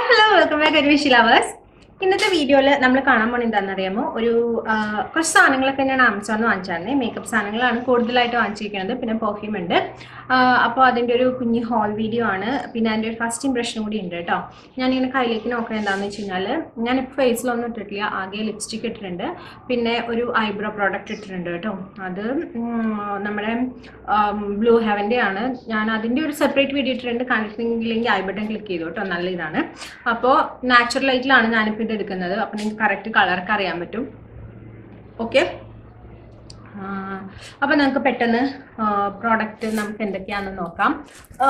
Hello welcome back അരുവിഷി lovers ഇന്നത്തെ വീഡിയോയിൽ നമ്മൾ കാണാൻ പോണത് എന്താണെന്നറിയാമോ ഒരു ആ, കുറച്ച് സാധനങ്ങളൊക്കെ ഞാൻ ആമസോണിൽ വാങ്ങിച്ചായിരുന്നേ മേക്കപ്പ് സാധനങ്ങളാണ് കൂടുതലായിട്ട് വാങ്ങിച്ചിരിക്കുന്നത് പിന്നെ പെർഫ്യൂം ഉണ്ട് അപ്പോൾ അതിൻ്റെ ഒരു കുഞ്ഞ് ഹോൾ വീഡിയോ ആണ് പിന്നെ അതിൻ്റെ ഒരു ഫസ്റ്റ് ഇംപ്രഷനും കൂടി ഉണ്ട് കേട്ടോ ഞാനിങ്ങനെ കയ്യിലേക്ക് നോക്കുന്നത് എന്താണെന്ന് വെച്ച് കഴിഞ്ഞാൽ ഞാനിപ്പോൾ ഫേസിലൊന്നും ഇട്ടിട്ടില്ല ആകെ ലിപ്സ്റ്റിക് ഇട്ടിട്ടുണ്ട് പിന്നെ ഒരു ഐബ്രോ പ്രോഡക്റ്റ് ഇട്ടിട്ടുണ്ട് കേട്ടോ അത് ഉം, നമ്മുടെ ബ്ലൂ ഹെവൻ്റെ ആണ് ഞാൻ അതിൻ്റെ ഒരു സെപ്പറേറ്റ് വീഡിയോ ഇട്ടിട്ടുണ്ട് കണ്ടിട്ടില്ലെങ്കിൽ ഐ ബട്ടൺ ക്ലിക്ക് ചെയ്തു കേട്ടോ നല്ല ഇതാണ് അപ്പോൾ നാച്ചുറൽ ലൈറ്റിലാണ് ഞാനിപ്പോൾ ഇത് എടുക്കുന്നത് അപ്പോൾ നിങ്ങൾക്ക് കറക്റ്റ് കളറൊക്കെ അറിയാൻ പറ്റും ഓക്കെ അപ്പോൾ നമുക്ക് പെട്ടെന്ന് പ്രോഡക്റ്റ് നമുക്ക് എന്തൊക്കെയാണെന്ന് നോക്കാം ആ,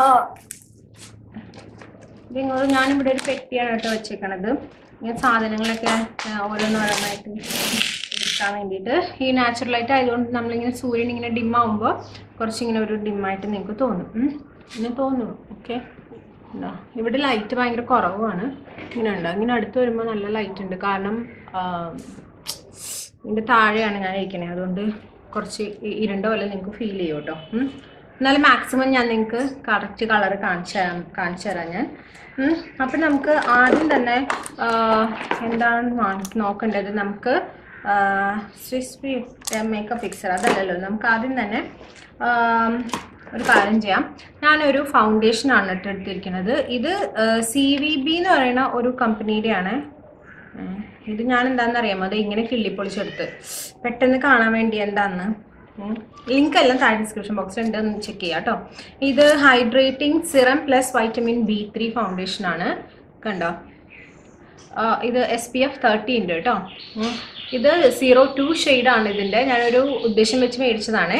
നിങ്ങൾ ഞാനിവിടെ ഒരു പെട്ടിയാണ് കേട്ടോ വെച്ചേക്കണത് ഇങ്ങനെ സാധനങ്ങളൊക്കെ ആ, ഓരോന്നോരോന്നായിട്ട് എടുക്കാൻ വേണ്ടിയിട്ട് ഈ നാച്ചുറൽ ലൈറ്റ് ആയതുകൊണ്ട് നമ്മളിങ്ങനെ സൂര്യൻ ഇങ്ങനെ dim ആവുമ്പോൾ കുറച്ചിങ്ങനെ ഒരു ഡിമ്മായിട്ട് നിങ്ങൾക്ക് തോന്നും ഉം. ഇങ്ങനെ തോന്നും ഓക്കെ ഉണ്ടോ ഇവിടെ ലൈറ്റ് ഭയങ്കര കുറവാണ് ഇങ്ങനെ ഉണ്ടോ ഇങ്ങനെ അടുത്ത് വരുമ്പോൾ നല്ല ലൈറ്റ് ഉണ്ട് കാരണം ആ, ഇതിൻ്റെ താഴെയാണ് ഞാൻ ഇരിക്കണത് അതുകൊണ്ട് കുറച്ച് ഇ- ഇരുണ്ട പോലെ നിങ്ങൾക്ക് ഫീൽ ചെയ്യും കേട്ടോ ഉം. എന്നാലും മാക്സിമം ഞാൻ നിങ്ങൾക്ക് കറക്റ്റ് കളർ കാണിച്ചു തരാം കാണിച്ചു തരാം ഞാൻ ഉം. അപ്പം നമുക്ക് ആദ്യം തന്നെ ആ, എന്താണ് വാ- നോക്കേണ്ടത് നമുക്ക് സ്വിസ് മേക്കപ്പ് ഫിക്സർ അതല്ലല്ലോ നമുക്ക് ആദ്യം തന്നെ ആം, ഒരു കാര്യം ചെയ്യാം ഞാനൊരു ഫൗണ്ടേഷനാണ് കേട്ടോ എടുത്തിരിക്കുന്നത് ഇത് സി വി ബി എന്ന് പറയുന്ന ഒരു കമ്പനിയുടെയാണ് ഉം. ഇത് ഞാൻ എന്താണെന്ന് അറിയാമോ അത് ഇങ്ങനെ കിള്ളിപ്പൊളിച്ചെടുത്ത് പെട്ടെന്ന് കാണാൻ വേണ്ടി എന്താന്ന് ലിങ്ക് എല്ലാം താഴെ ഡിസ്ക്രിപ്ഷൻ ബോക്സിൽ ഉണ്ട് ഒന്ന് ചെക്ക് ചെയ്യാം കേട്ടോ ഇത് hydrating serum plus vitamin B three foundation ആണ് കണ്ടോ ആ, ഇത് എസ് പി എഫ് തേർട്ടി ഉണ്ട് കേട്ടോ ഉം. ഇത് സീറോ ടു ആണ് ഇതിൻ്റെ ഞാനൊരു ഉദ്ദേശം വെച്ച് മേടിച്ചതാണ്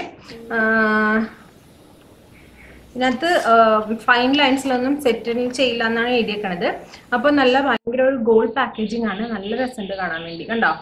ഇതിനകത്ത് ഫൈൻ ലൈൻസിലൊന്നും സെറ്റിൽ ചെയ്യില്ല എന്നാണ് എഴുതിയേക്കണത് അപ്പോൾ നല്ല ഭയങ്കര ഒരു ഗോൾഡ് പാക്കേജിംഗ് ആണ് നല്ല രസമുണ്ട് കാണാൻ വേണ്ടി കണ്ടോ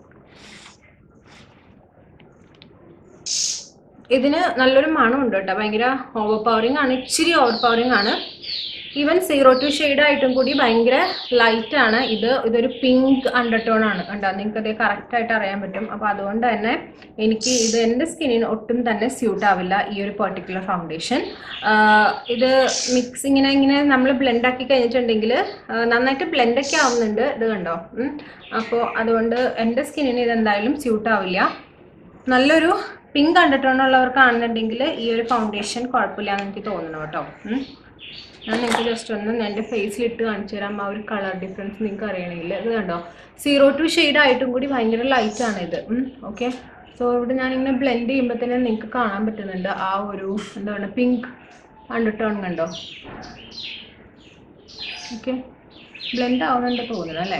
ഇതിന് നല്ലൊരു മണമുണ്ട് കേട്ടോ ഭയങ്കര ഓവർ പവറിങ് ആണ് ഇച്ചിരി ഓവർ പവറിങ് ആണ് ഈവൻ സീറോ ടു ഷെയ്ഡ് ആയിട്ടും കൂടി ഭയങ്കര ലൈറ്റ് ആണ് ഇത് ഇതൊരു പിങ്ക് അണ്ടർടോൺ ആണ് കണ്ടോ നിങ്ങൾക്ക് അത് കറക്റ്റ് ആയിട്ട് അറിയാൻ പറ്റും അപ്പോൾ അതുകൊണ്ട് തന്നെ എനിക്ക് ഇത് എൻ്റെ സ്കിന്നിന് ഒട്ടും തന്നെ സ്യൂട്ട് ആവില്ല ഈ ഒരു പെർട്ടിക്കുലർ ഫൗണ്ടേഷൻ ഇത് മിക്സ് ഇങ്ങനെ ഇങ്ങനെ നമ്മൾ ബ്ലെൻഡ് ആക്കി കഴിഞ്ഞിട്ടുണ്ടെങ്കിൽ നന്നായിട്ട് ബ്ലെൻഡ് ഒക്കെ ആവുന്നുണ്ട് ഇത് കണ്ടോ അപ്പോൾ അതുകൊണ്ട് എൻ്റെ സ്കിന്നിന് ഇത് എന്തായാലും സ്യൂട്ട് ആവില്ല നല്ലൊരു പിങ്ക് കണ്ടിട്ടുള്ളവർക്കാണെന്നുണ്ടെങ്കിൽ ഈ ഒരു ഫൗണ്ടേഷൻ കുഴപ്പമില്ല എന്ന് എനിക്ക് തോന്നുന്നു കേട്ടോ ഉം. ഞാൻ നിങ്ങൾക്ക് ജസ്റ്റ് ഒന്ന് എൻ്റെ ഫേസിൽ ഇട്ട് കാണിച്ചു തരാം ആ ഒരു കളർ ഡിഫറൻസ് നിങ്ങൾക്ക് അറിയണമെങ്കിൽ ഇത് കണ്ടോ സീറോ ടു ഷെയ്ഡ് ആയിട്ടും കൂടി ഭയങ്കര ലൈറ്റ് ആണ് ഇത് ഓക്കെ സോ ഇവിടെ ഞാനിങ്ങനെ ബ്ലെൻഡ് ചെയ്യുമ്പോൾ തന്നെ നിങ്ങൾക്ക് കാണാൻ പറ്റുന്നുണ്ട് ആ ഒരു എന്താ പറയുക പിങ്ക് അണ്ടർടോൺ കണ്ടോ ഓക്കെ ബ്ലെൻഡ് ആവുന്നുണ്ട് തോന്നുന്നു അല്ലേ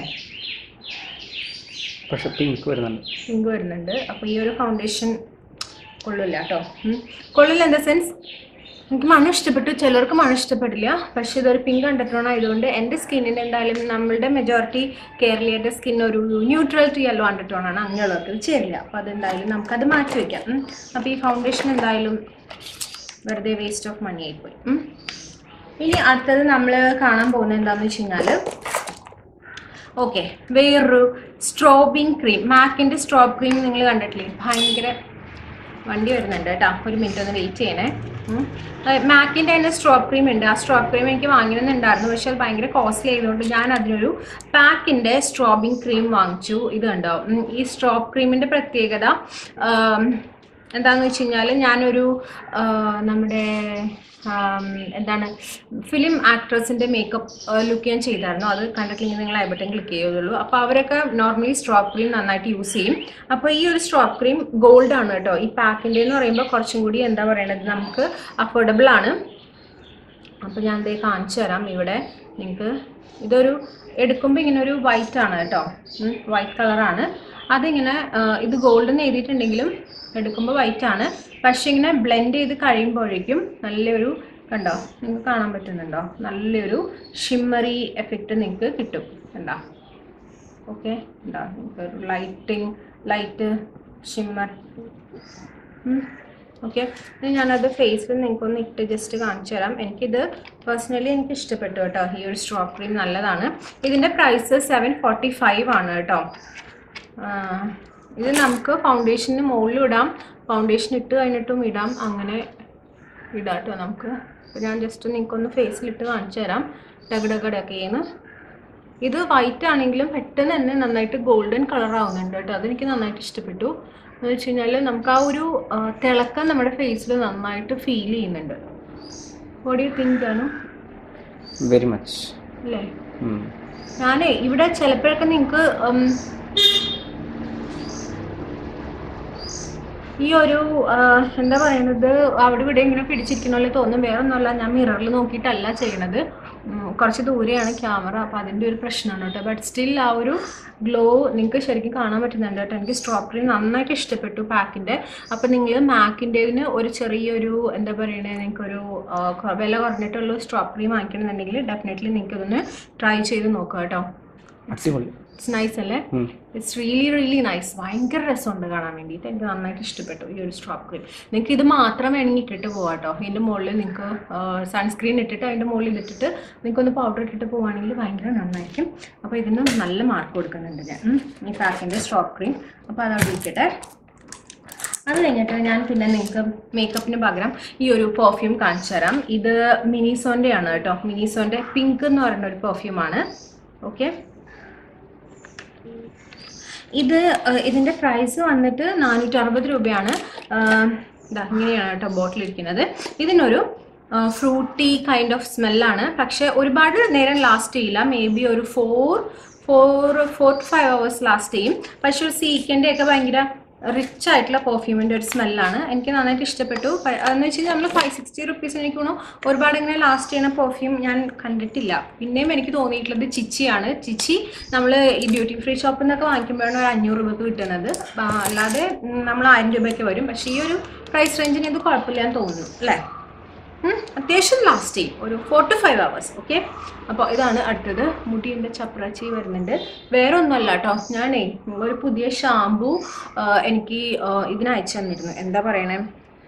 പക്ഷെ പിങ്ക് വരുന്നുണ്ട് പിങ്ക് വരുന്നുണ്ട് അപ്പോൾ ഈ ഒരു ഫൗണ്ടേഷൻ കൊള്ളില്ല കേട്ടോ കൊള്ളില്ല ഇൻ ദ സെൻസ് എനിക്ക് മണം ഇഷ്ടപ്പെട്ടു ചിലർക്ക് മണം ഇഷ്ടപ്പെടില്ല പക്ഷേ ഇതൊരു പിങ്ക് കണ്ടിട്ടോൺ ആയതുകൊണ്ട് എൻ്റെ സ്കിന്നിന് എന്തായാലും നമ്മളുടെ മെജോറിറ്റി കേരളീയരുടെ സ്കിൻ ഒരു ന്യൂട്രൽ ടു യെല്ലോ കണ്ടിട്ടോൺ ആണ് അങ്ങനെയുള്ളവർക്ക് ഇത് ചേരില്ല അപ്പോൾ അതെന്തായാലും നമുക്കത് മാറ്റി വയ്ക്കാം ഉം. അപ്പോൾ ഈ ഫൗണ്ടേഷൻ എന്തായാലും വെറുതെ വേസ്റ്റ് ഓഫ് മണി ആയിപ്പോയി ഉം. ഇനി അടുത്തത് നമ്മൾ കാണാൻ പോകുന്നത് എന്താണെന്ന് വെച്ച് കഴിഞ്ഞാൽ ഓക്കെ വേറൊരു സ്ട്രോബിങ് ക്രീം മാക്കിൻ്റെ സ്ട്രോബ് ക്രീം നിങ്ങൾ കണ്ടിട്ടില്ലേ ഭയങ്കര വണ്ടി വരുന്നുണ്ട് കേട്ടോ ഒരു മിനിറ്റ് ഒന്ന് വെയിറ്റ് ചെയ്യണേ മാക്കിൻ്റെ തന്നെ സ്ട്രോബ് ക്രീം ഉണ്ട് ആ സ്ട്രോബ് ക്രീം എനിക്ക് വാങ്ങണമെന്നുണ്ടായിരുന്നു പക്ഷെ അത് ഭയങ്കര കോസ്റ്റ്ലി ആയതുകൊണ്ട് ഞാൻ അതിനൊരു പാക്കിൻ്റെ സ്ട്രോബിങ് ക്രീം വാങ്ങിച്ചു ഇത് കണ്ടോ ഉം, ഈ സ്ട്രോബ് ക്രീമിൻ്റെ പ്രത്യേകത ആം, എന്താണെന്ന് വെച്ച് കഴിഞ്ഞാൽ ഞാനൊരു ആ, നമ്മുടെ ആം, എന്താണ് ഫിലിം ആക്ട്രസിൻ്റെ മേക്കപ്പ് ലുക്ക് ഞാൻ ചെയ്തായിരുന്നു അത് കണ്ടിട്ടില്ലെങ്കിൽ നിങ്ങൾ ഐ ബട്ടൺ ക്ലിക്ക് ചെയ്യുള്ളൂ അപ്പോൾ അവരൊക്കെ നോർമലി സ്ട്രോപ്പ് ക്രീം നന്നായിട്ട് യൂസ് ചെയ്യും അപ്പോൾ ഈ ഒരു സ്ട്രോപ്പ് ക്രീം ഗോൾഡ് ആണ് കേട്ടോ ഈ പാക്കിൻ്റെ എന്ന് പറയുമ്പോൾ കുറച്ചും കൂടി എന്താ പറയണത് നമുക്ക് അഫോർഡബിൾ ആണ് അപ്പോൾ ഞാൻ ദേ കാണിച്ചു തരാം ഇവിടെ നിങ്ങൾക്ക് ഇതൊരു എടുക്കുമ്പോൾ ഇങ്ങനെ ഒരു വൈറ്റ് ആണ് കേട്ടോ വൈറ്റ് കളറാണ് അതിങ്ങനെ ആ, ഇത് ഗോൾഡൻ എഴുതിയിട്ടുണ്ടെങ്കിലും എടുക്കുമ്പോൾ വൈറ്റ് ആണ് പക്ഷേ ഇങ്ങനെ ബ്ലെൻഡ് ചെയ്ത് കഴിയുമ്പോഴേക്കും നല്ലൊരു കണ്ടോ നിങ്ങൾക്ക് കാണാൻ പറ്റുന്നുണ്ടോ നല്ലൊരു ഷിമ്മറി എഫക്റ്റ് നിങ്ങൾക്ക് കിട്ടും കണ്ടോ ഓക്കെ ഉണ്ടോ നിങ്ങൾക്ക് ഒരു ലൈറ്റിങ് ലൈറ്റ് ഷിമ്മർ ഓക്കെ ഞാനത് ഫേസിൽ നിങ്ങൾക്കൊന്ന് ഇട്ട് ജസ്റ്റ് കാണിച്ചു തരാം എനിക്കിത് പേഴ്സണലി എനിക്ക് ഇഷ്ടപ്പെട്ടു കേട്ടോ ഈ ഒരു സ്ട്രോബ് ക്രീം നല്ലതാണ് ഇതിൻ്റെ പ്രൈസ് സെവൻ ഫോർട്ടി ഫൈവ് ആണ് കേട്ടോ ആ, ഇത് നമുക്ക് ഫൗണ്ടേഷന് മുകളിലും ഇടാം ഫൗണ്ടേഷൻ ഇട്ട് കഴിഞ്ഞിട്ടും ഇടാം അങ്ങനെ ഇടാം കേട്ടോ നമുക്ക് അപ്പോൾ ഞാൻ ജസ്റ്റ് നിങ്ങൾക്കൊന്ന് ഫേസിലിട്ട് കാണിച്ചു തരാം ഡഗഡഗടൊക്കെ ചെയ്യുന്നു ഇത് വൈറ്റ് ആണെങ്കിലും പെട്ടെന്ന് തന്നെ നന്നായിട്ട് ഗോൾഡൻ കളർ ആവുന്നുണ്ട് കേട്ടോ അതെനിക്ക് നന്നായിട്ട് ഇഷ്ടപ്പെട്ടു എന്ന് വെച്ച് കഴിഞ്ഞാൽ നമുക്ക് ആ ഒരു ആ, തിളക്കം നമ്മുടെ ഫേസിൽ നന്നായിട്ട് ഫീൽ ചെയ്യുന്നുണ്ട് ബോഡി തിങ്ക് ആണ് വെരി മച്ച് അല്ലേ ഞാനേ ഇവിടെ ചിലപ്പോഴൊക്കെ നിങ്ങൾക്ക് ഈ ഒരു ആ, എന്താ പറയുന്നത് അവിടെ ഇവിടെ ഇങ്ങനെ പിടിച്ചിരിക്കുന്ന പോലെ തോന്നും വേറെ ഒന്നുമല്ല ഞാൻ മിററിൽ നോക്കിയിട്ടല്ല ചെയ്യണത് ഉം, കുറച്ച് ദൂരെയാണ് ക്യാമറ അപ്പോൾ അതിൻ്റെ ഒരു പ്രശ്നമാണ് കേട്ടോ ബട്ട് സ്റ്റിൽ ആ ഒരു ഗ്ലോ നിങ്ങൾക്ക് ശരിക്കും കാണാൻ പറ്റുന്നുണ്ട് കേട്ടോ എനിക്ക് സ്ട്രോബെറി നന്നായിട്ട് ഇഷ്ടപ്പെട്ടു പാക്കിൻ്റെ അപ്പോൾ നിങ്ങൾ മാക്കിൻ്റെതിന് ഒരു ചെറിയൊരു എന്താ പറയണേ നിങ്ങൾക്കൊരു ആ, കൊ- വില കുറഞ്ഞിട്ടുള്ള സ്ട്രോബെറി വാങ്ങിക്കണമെന്നുണ്ടെങ്കിൽ ഡെഫിനറ്റ്ലി നിങ്ങൾക്ക് ഇതൊന്ന് ട്രൈ ചെയ്ത് നോക്കുക കേട്ടോ അടിപൊളി ഇറ്റ്സ് നൈസ് അല്ലേ ഉം. ഇറ്റ്സ് റിയലി റിയലി നൈസ് ഭയങ്കര രസമുണ്ട് കാണാൻ വേണ്ടിയിട്ട് എനിക്ക് നന്നായിട്ട് ഇഷ്ടപ്പെട്ടു ഈ ഒരു സ്ട്രോപ്പ് ക്രീം നിങ്ങൾക്ക് ഇത് മാത്രം വേണമെങ്കിൽ ഇട്ടിട്ട് പോവാം കേട്ടോ ഇതിൻ്റെ മുകളിൽ നിങ്ങൾക്ക് സൺസ്ക്രീൻ ഇട്ടിട്ട് അതിൻ്റെ മുകളിൽ ഇതിട്ടിട്ട് നിങ്ങൾക്കൊന്ന് പൗഡർ ഇട്ടിട്ട് പോവുകയാണെങ്കിൽ ഭയങ്കര നന്നായിരിക്കും അപ്പോൾ ഇതിന് നല്ല മാർക്ക് കൊടുക്കുന്നുണ്ട് ഞാൻ ഉം. ഈ പാക്കിൻ്റെ സ്ട്രോപ്പ് ക്രീം അപ്പോൾ അതവിടെ ഇരിക്കട്ടെ അത് കഴിഞ്ഞിട്ട് ഞാൻ പിന്നെ നിങ്ങൾക്ക് മേക്കപ്പിന് പകരം ഈ ഒരു പെർഫ്യൂം കാണിച്ചു തരാം ഇത് മിനിസോൻ്റെ ആണ് കേട്ടോ മിനിസോൻ്റെ പിങ്ക് എന്ന് പറയുന്ന ഒരു പെർഫ്യൂമാണ് ഓക്കെ ഇത് ഏഹ്, ഇതിന്റെ പ്രൈസ് വന്നിട്ട് നാനൂറ്റി അറുപത് രൂപയാണ് ആഹ്, ഇതാ ഇങ്ങനെയാണ് കേട്ടോ ബോട്ടിൽ ഇരിക്കുന്നത് ഇതിനൊരു ഫ്രൂട്ടി കൈൻഡ് ഓഫ് സ്മെല്ലാണ് പക്ഷെ ഒരുപാട് നേരം ലാസ്റ്റ് ചെയ്യില്ല മേ ബി ഒരു four four four to five hours last ചെയ്യും പക്ഷെ ഒരു സീക്കൻ്റെ ഒക്കെ ഭയങ്കര റിച്ച് ആയിട്ടുള്ള പെർഫ്യൂമിൻ്റെ ഒരു സ്മെല്ലാണ് എനിക്ക് നന്നായിട്ട് ഇഷ്ടപ്പെട്ടു പ- എന്ന് വെച്ച് കഴിഞ്ഞാൽ നമ്മൾ ഫൈവ് സിക്സ്റ്റി റുപ്പീസിന് എനിക്ക് തോന്നുന്നു ഒരുപാട് ഇങ്ങനെ ലാസ്റ്റ് ചെയ്യുന്ന പെർഫ്യൂം ഞാൻ കണ്ടിട്ടില്ല പിന്നെയും എനിക്ക് തോന്നിയിട്ടുള്ളത് ചിച്ചിയാണ് ചിച്ചി നമ്മൾ ഈ ഡ്യൂട്ടി ഫ്രീ ഷോപ്പിൽ നിന്നൊക്കെ വാങ്ങിക്കുമ്പോഴാണ് ഒരു അഞ്ഞൂറ് രൂപക്ക് കിട്ടുന്നത് ആ, അല്ലാതെ ഉം, നമ്മൾ ആയിരം രൂപയ്ക്ക് വരും പക്ഷേ ഈ ഒരു പ്രൈസ് റേഞ്ചിന് ഇത് കുഴപ്പമില്ല എന്ന് തോന്നുന്നു അല്ലേ ഉം, അത്യാവശ്യം ലാസ്റ്റ് ചെയ്യും ഒരു four to five hours okay അപ്പോൾ ഇതാണ് അടുത്തത് മുടിയുടെ ചപ്രാച്ചി വരുന്നുണ്ട് വേറെ ഒന്നുമല്ല കേട്ടോ ഞാനേ ഒരു പുതിയ ഷാമ്പു എനിക്ക് ആ, ഇതിന് അയച്ചു തന്നിരുന്നു എന്താ പറയണേ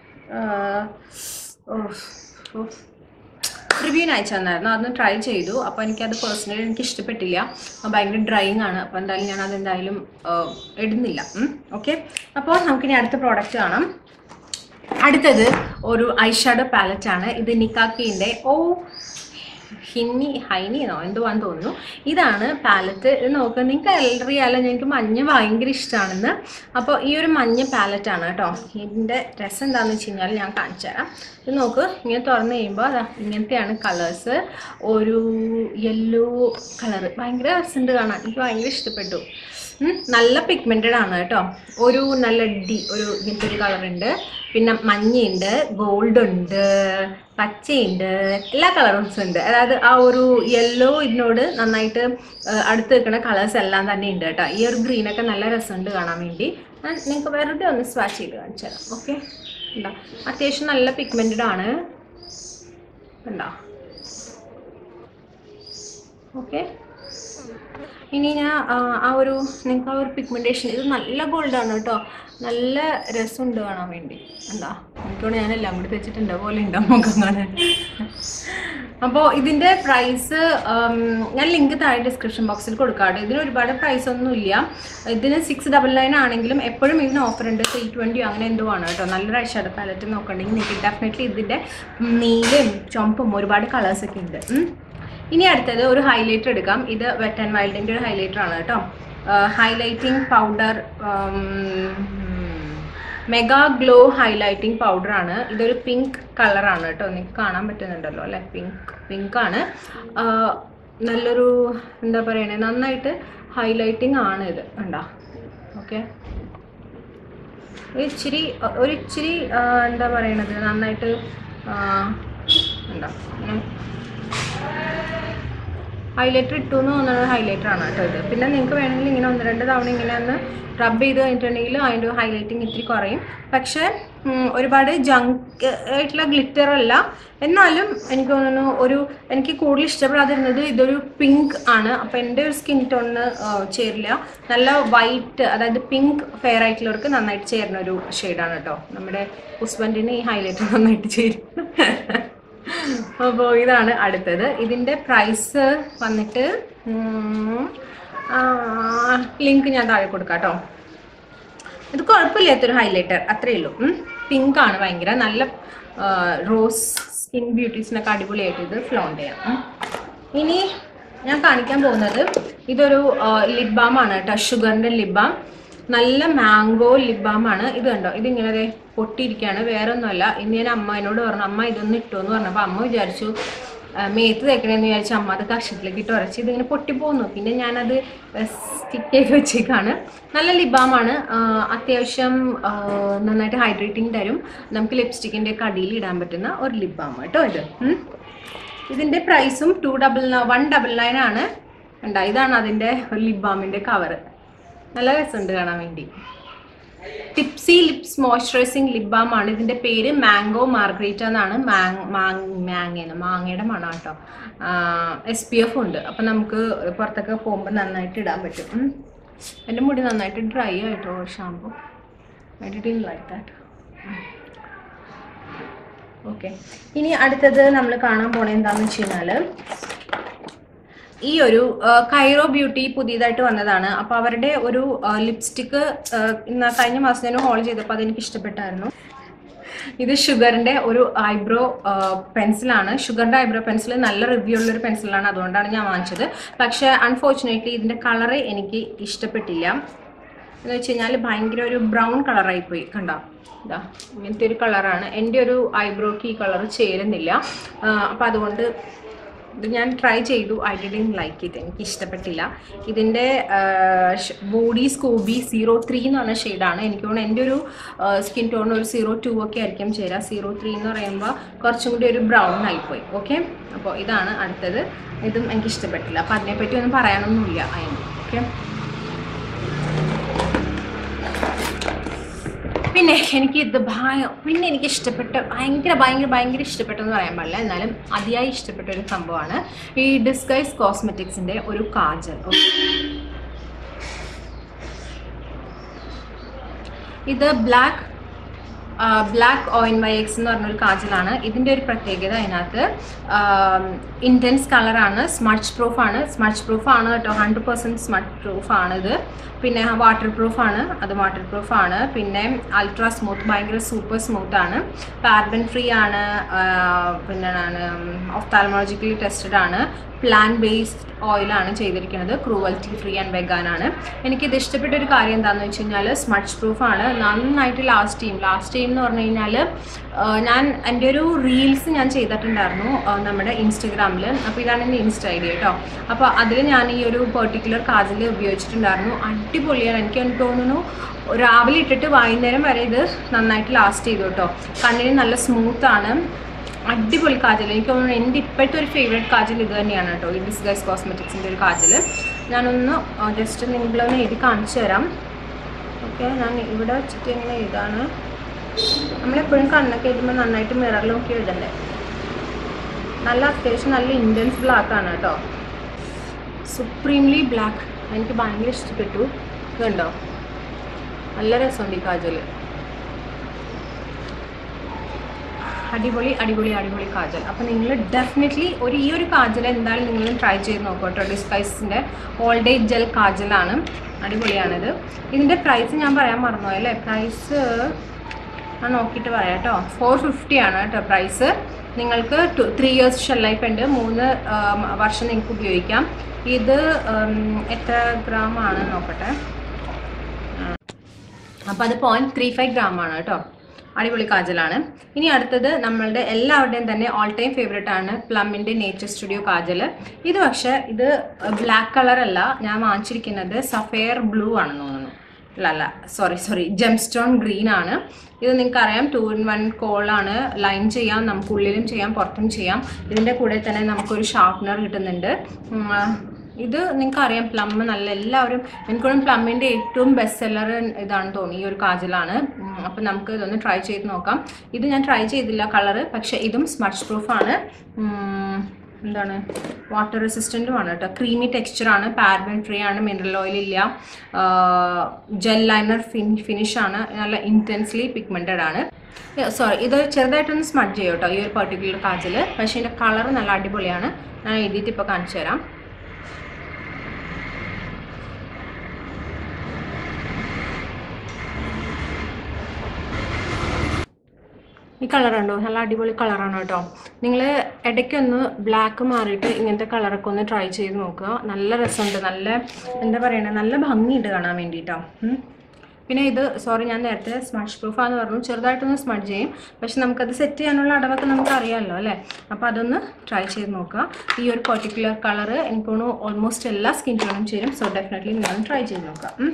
റിവ്യൂവിന് അയച്ചു തന്നായിരുന്നു അതൊന്ന് ട്രൈ ചെയ്തു അപ്പോൾ എനിക്കത് പേഴ്സണലി എനിക്ക് ഇഷ്ടപ്പെട്ടില്ല അത് ഭയങ്കര ഡ്രൈയിങ് ആണ് അപ്പോൾ എന്തായാലും ഞാൻ അതെന്തായാലും ആ, ഇടുന്നില്ല ഓക്കെ അപ്പോൾ നമുക്കിനി അടുത്ത പ്രോഡക്റ്റ് കാണാം അടുത്തത് ഒരു ഐഷാഡോ പാലറ്റ് ആണ് ഇത് നിക്കാക്കിൻ്റെ ഓ ഹിന്നി ഹൈനി എന്നോ എന്തുവാന്ന് തോന്നുന്നു ഇതാണ് പാലറ്റ് ഇത് നോക്കുക നിങ്ങൾക്ക് അറിയാലോ എനിക്ക് മഞ്ഞ ഭയങ്കര ഇഷ്ടമാണെന്ന് അപ്പോൾ ഈ ഒരു മഞ്ഞ പാലറ്റ് ആണ് കേട്ടോ ഇതിൻ്റെ രസം എന്താണെന്ന് വെച്ച് കഴിഞ്ഞാൽ ഞാൻ കാണിച്ചു തരാം ഇത് നോക്ക് ഇങ്ങനെ തുറന്നു കഴിയുമ്പോൾ അതാ ഇങ്ങനത്തെയാണ് കളേഴ്സ് ഒരു യെല്ലോ കളറ് ഭയങ്കര രസമുണ്ട് കാണാൻ എനിക്ക് ഭയങ്കര ഇഷ്ടപ്പെട്ടു ഉം, നല്ല പിഗ്മെന്റഡ് ആണ് കേട്ടോ ഒരു നല്ല ഡി ഒരു ഇങ്ങനത്തെ ഒരു കളർ ഉണ്ട് പിന്നെ മഞ്ഞയുണ്ട് ഗോൾഡ് ഉണ്ട് പച്ചയുണ്ട് എല്ലാ കളേഴ്സും ഉണ്ട് അതായത് ആ ഒരു യെല്ലോ ഇതിനോട് നന്നായിട്ട് ആ, അടുത്ത് നിൽക്കുന്ന കളേഴ്സ് എല്ലാം തന്നെ ഉണ്ട് കേട്ടോ ഈ ഒരു ഗ്രീനൊക്കെ നല്ല രസമുണ്ട് കാണാൻ വേണ്ടി ഞാൻ നിങ്ങൾക്ക് വെറുതെ ഒന്ന് സ്വാച്ച് ചെയ്ത് കാണിച്ചു തരാം ഓക്കെ ഉണ്ടോ അത്യാവശ്യം നല്ല പിഗ്മെന്റഡ് ആണ് ഉണ്ടോ ഓക്കെ ഇനി ഞാൻ ആ, ആ ഒരു നിങ്ങൾക്ക് ആ ഒരു പിഗ്മെൻറ്റേഷൻ ഇത് നല്ല ഗോൾഡാണ് കേട്ടോ നല്ല രസമുണ്ട് കാണാൻ വേണ്ടി എന്താ എനിക്കോട് ഞാൻ എല്ലാം കൂടി തെച്ചിട്ടുണ്ട് പോലെ ഉണ്ട് മുഖം കാണാൻ അപ്പോൾ ഇതിൻ്റെ പ്രൈസ് ഞാൻ ലിങ്ക് താഴെ ഡിസ്ക്രിപ്ഷൻ ബോക്സിൽ കൊടുക്കാറുണ്ട് ഇതിന് ഒരുപാട് പ്രൈസ് ഒന്നും ഇല്ല ഇതിന് സിക്സ് ഡബിൾ നയൻ ആണെങ്കിലും എപ്പോഴും ഇതിന് ഓഫർ ഉണ്ട് ത്രീ ട്വൻറ്റി അങ്ങനെ എന്തോ ആണ് കേട്ടോ നല്ലൊരു ഐഷാഡോ പാലറ്റ് നോക്കണമെങ്കിൽ നിങ്ങൾക്ക് ഡെഫിനറ്റ്ലി ഇതിൻ്റെ നീലും ചുമപ്പും ഒരുപാട് കളേഴ്സൊക്കെ ഉണ്ട് ഉം. ഇനി അടുത്തത് ഒരു ഹൈലൈറ്റർ എടുക്കാം ഇത് വെറ്റ് ആൻഡ് വൈൽഡിൻ്റെ ഒരു ഹൈലൈറ്റർ ആണ് കേട്ടോ highlighting powder mega glow highlighting powder ആണ് ഇതൊരു പിങ്ക് കളറാണ് കേട്ടോ നിങ്ങൾക്ക് കാണാൻ പറ്റുന്നുണ്ടല്ലോ അല്ലേ പിങ്ക് പിങ്ക് ആണ് ആ, നല്ലൊരു എന്താ പറയണേ നന്നായിട്ട് ഹൈലൈറ്റിംഗ് ആണ് ഇത് ഉണ്ടോ ഓക്കെ ഒരു ഇച്ചിരി ഒരു ഇച്ചിരി ആ, എന്താ പറയണത് നന്നായിട്ട് ആ, ഉണ്ടോ ഇങ്ങനെ ഹൈലൈറ്റർ ഇട്ടു എന്ന് തോന്നുന്നത് ഹൈലൈറ്റർ ആണ് കേട്ടോ ഇത് പിന്നെ നിങ്ങൾക്ക് വേണമെങ്കിൽ ഇങ്ങനെ ഒന്ന് രണ്ട് തവണ ഇങ്ങനെ ഒന്ന് റബ്ബ് ചെയ്ത് കഴിഞ്ഞിട്ടുണ്ടെങ്കിൽ അതിൻ്റെ ഹൈലൈറ്റിങ് ഇത്തിരി കുറയും പക്ഷേ ഉം, ഒരുപാട് ജങ്ക് ആയിട്ടുള്ള ഗ്ലിറ്റർ അല്ല എന്നാലും എനിക്ക് തോന്നുന്നു ഒരു എനിക്ക് കൂടുതൽ ഇഷ്ടപ്പെടാതിരുന്നത് ഇതൊരു പിങ്ക് ആണ് അപ്പോൾ എൻ്റെ ഒരു സ്കിൻ ടോണിന് ചേരില്ല നല്ല വൈറ്റ് അതായത് പിങ്ക് ഫെയർ ആയിട്ടുള്ളവർക്ക് നന്നായിട്ട് ചേരുന്ന ഒരു ഷെയ്ഡാണ് കേട്ടോ നമ്മുടെ ഹസ്ബൻഡിന് ഈ ഹൈലൈറ്റർ നന്നായിട്ട് ചേരും അപ്പോൾ ഇതാണ് അടുത്തത് ഇതിൻ്റെ പ്രൈസ് വന്നിട്ട് ലിങ്ക് ഞാൻ താഴെ കൊടുക്കാം കേട്ടോ ഇത് കുഴപ്പമില്ലാത്തൊരു ഹൈലൈറ്റർ അത്രയേ ഉള്ളൂ പിങ്ക് ആണ് ഭയങ്കര നല്ല റോസ് സ്കിൻ ബ്യൂട്ടീസിനൊക്കെ അടിപൊളിയായിട്ട് ഇത് ഫ്ലോണ്ട് ചെയ്യാം ഉം. ഇനി ഞാൻ കാണിക്കാൻ പോകുന്നത് ഇതൊരു ലിപ് ബാം ആണ് കേട്ടോ ഷുഗറിന്റെ ലിപ് ബാം നല്ല മാംഗോ ലിപ് ബാം ആണ് ഇത് കണ്ടോ ഇതിങ്ങനെ ദേ പൊട്ടിയിരിക്കുകയാണ് വേറെ ഒന്നുമല്ല ഇന്ന് ഞാൻ അമ്മ എന്നോട് പറഞ്ഞു അമ്മ ഇതൊന്ന് ഇട്ടു എന്ന് പറഞ്ഞപ്പോൾ അമ്മ വിചാരിച്ചു ആ, മേത്ത് തേക്കണേന്ന് വിചാരിച്ചു അമ്മ അത് കഷത്തിലേക്ക് ഇട്ട് ഉരച്ച് ഇതിങ്ങനെ പൊട്ടിപ്പോന്നു പിന്നെ ഞാനത് സ്റ്റിക്ക് ചെയ്ത് വെച്ചേക്കാണ് നല്ല ലിബാമാണ് അത്യാവശ്യം ആ, നന്നായിട്ട് ഹൈഡ്രേറ്റിംഗ് തരും നമുക്ക് ലിപ്സ്റ്റിക്കിൻ്റെ ഒക്കെ അടിയിൽ ഇടാൻ പറ്റുന്ന ഒരു ലിബാം കേട്ടോ ഇത് ഉം. ഇതിൻ്റെ പ്രൈസും two double one double nine ആണ് ഉണ്ടാ ഇതാണ് അതിൻ്റെ ലിബാമിൻ്റെ കവറ് നല്ല രസമുണ്ട് കാണാൻ വേണ്ടി tipsy lips moisturising lip balm ആണ് ഇതിന്റെ പേര് മാംഗോ മാർഗ്രേറ്റ എന്നാണ് മാങ്ങ മാങ്ങയുടെ മണം കേട്ടോ എസ് പി എഫ് ഉണ്ട് അപ്പം നമുക്ക് പുറത്തൊക്കെ പോകുമ്പോൾ നന്നായിട്ട് ഇടാൻ പറ്റും ഉം. എൻ്റെ മുടി നന്നായിട്ട് ഡ്രൈ ആയിട്ടോ shampoo I didn't like that okay ഇനി അടുത്തത് നമ്മൾ കാണാൻ പോണത് എന്താണെന്ന് വെച്ച് കഴിഞ്ഞാൽ ഈ ഒരു ആ, കൈറോ ബ്യൂട്ടി പുതിയതായിട്ട് വന്നതാണ് അപ്പോൾ അവരുടെ ഒരു ലിപ്സ്റ്റിക്ക് ഇന്ന് കഴിഞ്ഞ മാസം ഞാൻ ഹോൾ ചെയ്തപ്പോൾ അതെനിക്ക് ഇഷ്ടപ്പെട്ടായിരുന്നു ഇത് ഷുഗറിന്റെ ഒരു ഐബ്രോ പെൻസിലാണ് ഷുഗറിന്റെ ഐബ്രോ പെൻസിൽ നല്ല റിവ്യൂ ഉള്ള ഒരു പെൻസിലാണ് അതുകൊണ്ടാണ് ഞാൻ വാങ്ങിച്ചത് പക്ഷേ അൺഫോർച്ചുനേറ്റ്ലി ഇതിന്റെ കളറ് എനിക്ക് ഇഷ്ടപ്പെട്ടില്ല എന്ന് വെച്ച് കഴിഞ്ഞാൽ ഭയങ്കര ഒരു ബ്രൗൺ കളറായി പോയി കണ്ടോ ഇതാ ഇങ്ങനത്തെ ഒരു കളറാണ് എൻ്റെ ഒരു ഐബ്രോക്ക് ഈ കളർ ചേരുന്നില്ല അപ്പം അതുകൊണ്ട് ഇത് ഞാൻ ട്രൈ ചെയ്തു ഐ ഡിൻ ലൈക്ക് ഇറ്റ് എനിക്ക് ഇഷ്ടപ്പെട്ടില്ല ഇതിൻ്റെ ബോഡി സ്കൂബി സീറോ ത്രീ എന്ന് പറഞ്ഞ ഷെയ്ഡാണ് എനിക്ക് തോന്നുന്നു എൻ്റെ ഒരു സ്കിൻ ടോൺ ഒരു സീറോ ടു ഒക്കെ ആയിരിക്കും ചേരാ സീറോ ത്രീ എന്ന് പറയുമ്പോൾ കുറച്ചും കൂടി ഒരു ബ്രൗൺ ആയിപ്പോയി ഓക്കെ അപ്പോൾ ഇതാണ് അടുത്തത് ഇതും എനിക്ക് ഇഷ്ടപ്പെട്ടില്ല അപ്പം അതിനെപ്പറ്റി ഒന്നും പറയാനൊന്നുമില്ല അതിന് ഓക്കെ പിന്നെ എനിക്ക് ഇത് ഭയ പിന്നെ എനിക്ക് ഇഷ്ടപ്പെട്ട ഭയങ്കര ഭയങ്കര ഭയങ്കര ഇഷ്ടപ്പെട്ടെന്ന് പറയാൻ പാടില്ല എന്നാലും അതിയായി ഇഷ്ടപ്പെട്ട ഒരു സംഭവമാണ് ഈ ഡിസ്ഗൈസ് കോസ്മെറ്റിക്സിന്റെ ഒരു കാജൽ ഓക്കെ ഇത് black black O N Y X എന്ന് പറഞ്ഞൊരു കാജലാണ് ഇതിൻ്റെ ഒരു പ്രത്യേകത അതിനകത്ത് ഇൻറ്റൻസ് കളറാണ് സ്മച്ച് പ്രൂഫ് ആണ് സ്മച്ച് പ്രൂഫ് ആണ് കേട്ടോ ഹൺഡ്രഡ് പെർസെൻറ്റ് സ്മച്ച് പ്രൂഫ് ആണ് ഇത് പിന്നെ വാട്ടർ പ്രൂഫ് ആണ് അത് വാട്ടർ പ്രൂഫ് ആണ് പിന്നെ അൾട്രാ സ്മൂത്ത് ഭയങ്കര സൂപ്പർ സ്മൂത്ത് ആണ് പാർബൻ ഫ്രീ ആണ് ആ, പിന്നെ ഓഫ്താൽമോളജിക്കലി ടെസ്റ്റഡ് ആണ് പ്ലാൻ ബേസ്ഡ് ഓയിലാണ് ചെയ്തിരിക്കുന്നത് ക്രൂവൽറ്റി ഫ്രീ ആൻഡ് വെഗാൻ ആണ് എനിക്കിത് ഇഷ്ടപ്പെട്ട ഒരു കാര്യം എന്താണെന്ന് വെച്ച് കഴിഞ്ഞാൽ സ്മച്ച് പ്രൂഫ് ആണ് നന്നായിട്ട് ലാസ്റ്റ് ചെയ്യും ലാസ്റ്റ് ചെയ്യും എന്ന് പറഞ്ഞു കഴിഞ്ഞാൽ ഞാൻ എൻ്റെ ഒരു റീൽസ് ഞാൻ ചെയ്തിട്ടുണ്ടായിരുന്നു ആ, നമ്മുടെ ഇൻസ്റ്റഗ്രാമിൽ അപ്പോൾ ഇതാണ് എൻ്റെ ഇൻസ്റ്റ ഐ ഡി കേട്ടോ അപ്പോൾ അതിൽ ഞാൻ ഈ ഒരു പെർട്ടിക്കുലർ കാജിൽ ഉപയോഗിച്ചിട്ടുണ്ടായിരുന്നു അടിപൊളിയാണ് എനിക്ക് എനിക്ക് തോന്നുന്നു രാവിലെ ഇട്ടിട്ട് വൈകുന്നേരം വരെ ഇത് നന്നായിട്ട് ലാസ്റ്റ് ചെയ്തു കേട്ടോ കണ്ണിന് നല്ല സ്മൂത്താണ് അടിപൊളി കാജൽ എനിക്ക് തോന്നുന്നു എൻ്റെ ഇപ്പോഴത്തെ ഒരു ഫേവറേറ്റ് കാജൽ ഇത് തന്നെയാണ് കേട്ടോ ഈ ഡിസ്ഗൈസ് കോസ്മെറ്റിക്സിൻ്റെ ഒരു കാജൽ ഞാനൊന്ന് ജസ്റ്റ് നിങ്ങളൊന്ന് എഴുതി കാണിച്ചു തരാം ഓക്കെ ഞാൻ ഇവിടെ വെച്ചിട്ട് ഇങ്ങനെ എഴുതാണ് നമ്മളെപ്പോഴും കണ്ണൊക്കെ എഴുതുമ്പോൾ നന്നായിട്ട് മിററിൽ നോക്കി എഴുതണ്ടേ നല്ല അത്യാവശ്യം നല്ല ഇൻറ്റൻസ് ബ്ലാക്ക് ആണ് കേട്ടോ സുപ്രീംലി ബ്ലാക്ക് എനിക്ക് ഭയങ്കര ഇഷ്ടപ്പെട്ടു ഇതുണ്ടോ നല്ല രസമുണ്ട് ഈ കാജൽ അടിപൊളി അടിപൊളി അടിപൊളി കാജൽ അപ്പോൾ നിങ്ങൾ ഡെഫിനറ്റ്ലി ഒരു ഈ ഒരു കാജൽ എന്തായാലും നിങ്ങൾ ട്രൈ ചെയ്ത് നോക്കൂ കേട്ടോ ഡിസ്പൈസിൻ്റെ ഓൾ ഡേ ജെൽ കാജലാണ് അടിപൊളിയാണിത് ഇതിൻ്റെ പ്രൈസ് ഞാൻ പറയാൻ മറന്നു അല്ലേ പ്രൈസ് ഞാൻ നോക്കിയിട്ട് പറയാം കേട്ടോ ഫോർ ഫിഫ്റ്റി ആണ് കേട്ടോ പ്രൈസ് നിങ്ങൾക്ക് two three years shelf life ഉണ്ട് മൂന്ന് ആം, വർഷം നിങ്ങൾക്ക് ഉപയോഗിക്കാം ഇത് ഉം, എത്ര ഗ്രാം ആണ് നോക്കട്ടെ അപ്പോൾ അത് പോയിന്റ് ത്രീ ഫൈവ് ഗ്രാം ആണ് കേട്ടോ അടിപൊളി കാജലാണ് ഇനി അടുത്തത് നമ്മളുടെ എല്ലാവരുടെയും തന്നെ ഓൾ ടൈം ഫേവറേറ്റ് ആണ് പ്ലമ്മിൻ്റെ നേച്ചർ സ്റ്റുഡിയോ കാജൽ ഇത് പക്ഷേ ഇത് ബ്ലാക്ക് കളർ അല്ല ഞാൻ വാങ്ങിച്ചിരിക്കുന്നത് സഫയർ ബ്ലൂ ആണെന്ന് തോന്നുന്നു അല്ല അല്ല സോറി സോറി ജെംസ്റ്റോൺ ഗ്രീൻ ആണ് ഇത് നിങ്ങൾക്ക് അറിയാം ടു ഇൻ വൺ കോളാണ് ലൈൻ ചെയ്യാം നമുക്ക് ഉള്ളിലും ചെയ്യാം പുറത്തും ചെയ്യാം ഇതിൻ്റെ കൂടെ തന്നെ നമുക്കൊരു ഷാർപ്നർ കിട്ടുന്നുണ്ട് ഉം, ആ, ഇത് നിങ്ങൾക്ക് അറിയാം പ്ലം നല്ല എല്ലാവരും എനിക്കൊന്നും പ്ലമ്മിൻ്റെ ഏറ്റവും ബെസ്റ്റ് സെല്ലർ ഇതാണ് തോന്നി ഈ ഒരു കാജലാണ് അപ്പം നമുക്ക് ഇതൊന്ന് ട്രൈ ചെയ്ത് നോക്കാം ഇത് ഞാൻ ട്രൈ ചെയ്തില്ല കളറ് പക്ഷേ ഇതും സ്മച്ച് പ്രൂഫാണ് എന്താണ് വാട്ടർ റെസിസ്റ്റൻറ്റുമാണ് കേട്ടോ ക്രീമി ടെക്സ്ചറാണ് പാരബൻ ഫ്രീ ആണ് മിനറൽ ഓയിൽ ഇല്ല ജെൽ ലൈനർ ഫിൻ ഫിനിഷ് ആണ് നല്ല ഇൻറ്റൻസ്ലി പിഗ്മെൻറ്റഡ് ആണ് സോറി ഇത് ചെറുതായിട്ടൊന്ന് സ്മഡ് ചെയ്യും കേട്ടോ ഈ ഒരു പെർട്ടിക്കുലർ കാജൽ പക്ഷേ ഇതിൻ്റെ കളർ നല്ല അടിപൊളിയാണ് ഞാൻ എഴുതിയിട്ട് ഇപ്പോൾ കാണിച്ചു തരാം ഈ കളർ ഉണ്ടോ നല്ല അടിപൊളി കളറാണ് കേട്ടോ നിങ്ങൾ ഇടയ്ക്കൊന്ന് ബ്ലാക്ക് മാറിയിട്ട് ഇങ്ങനത്തെ കളറൊക്കെ ഒന്ന് ട്രൈ ചെയ്ത് നോക്കുക നല്ല രസമുണ്ട് നല്ല എന്താ പറയണേ നല്ല ഭംഗിയുണ്ട് കാണാൻ വേണ്ടിയിട്ടോ ഉം. പിന്നെ ഇത് സോറി ഞാൻ നേരത്തെ സ്മഡ്ജ് പ്രൂഫാന്ന് പറഞ്ഞു ചെറുതായിട്ടൊന്ന് സ്മഡ്ജ് ചെയ്യും പക്ഷെ നമുക്കത് സെറ്റ് ചെയ്യാനുള്ള അടവൊക്കെ നമുക്ക് അറിയാമല്ലോ അല്ലേ അപ്പോൾ അതൊന്ന് ട്രൈ ചെയ്ത് നോക്കുക ഈ ഒരു പെർട്ടിക്കുലർ കളർ എനിക്ക് തോന്നുന്നു ഓൾമോസ്റ്റ് എല്ലാ സ്കിൻ ടോണും ചേരും സോ ഡെഫിനറ്റ്ലി നിങ്ങൾ ട്രൈ ചെയ്ത് നോക്കുക ഉം.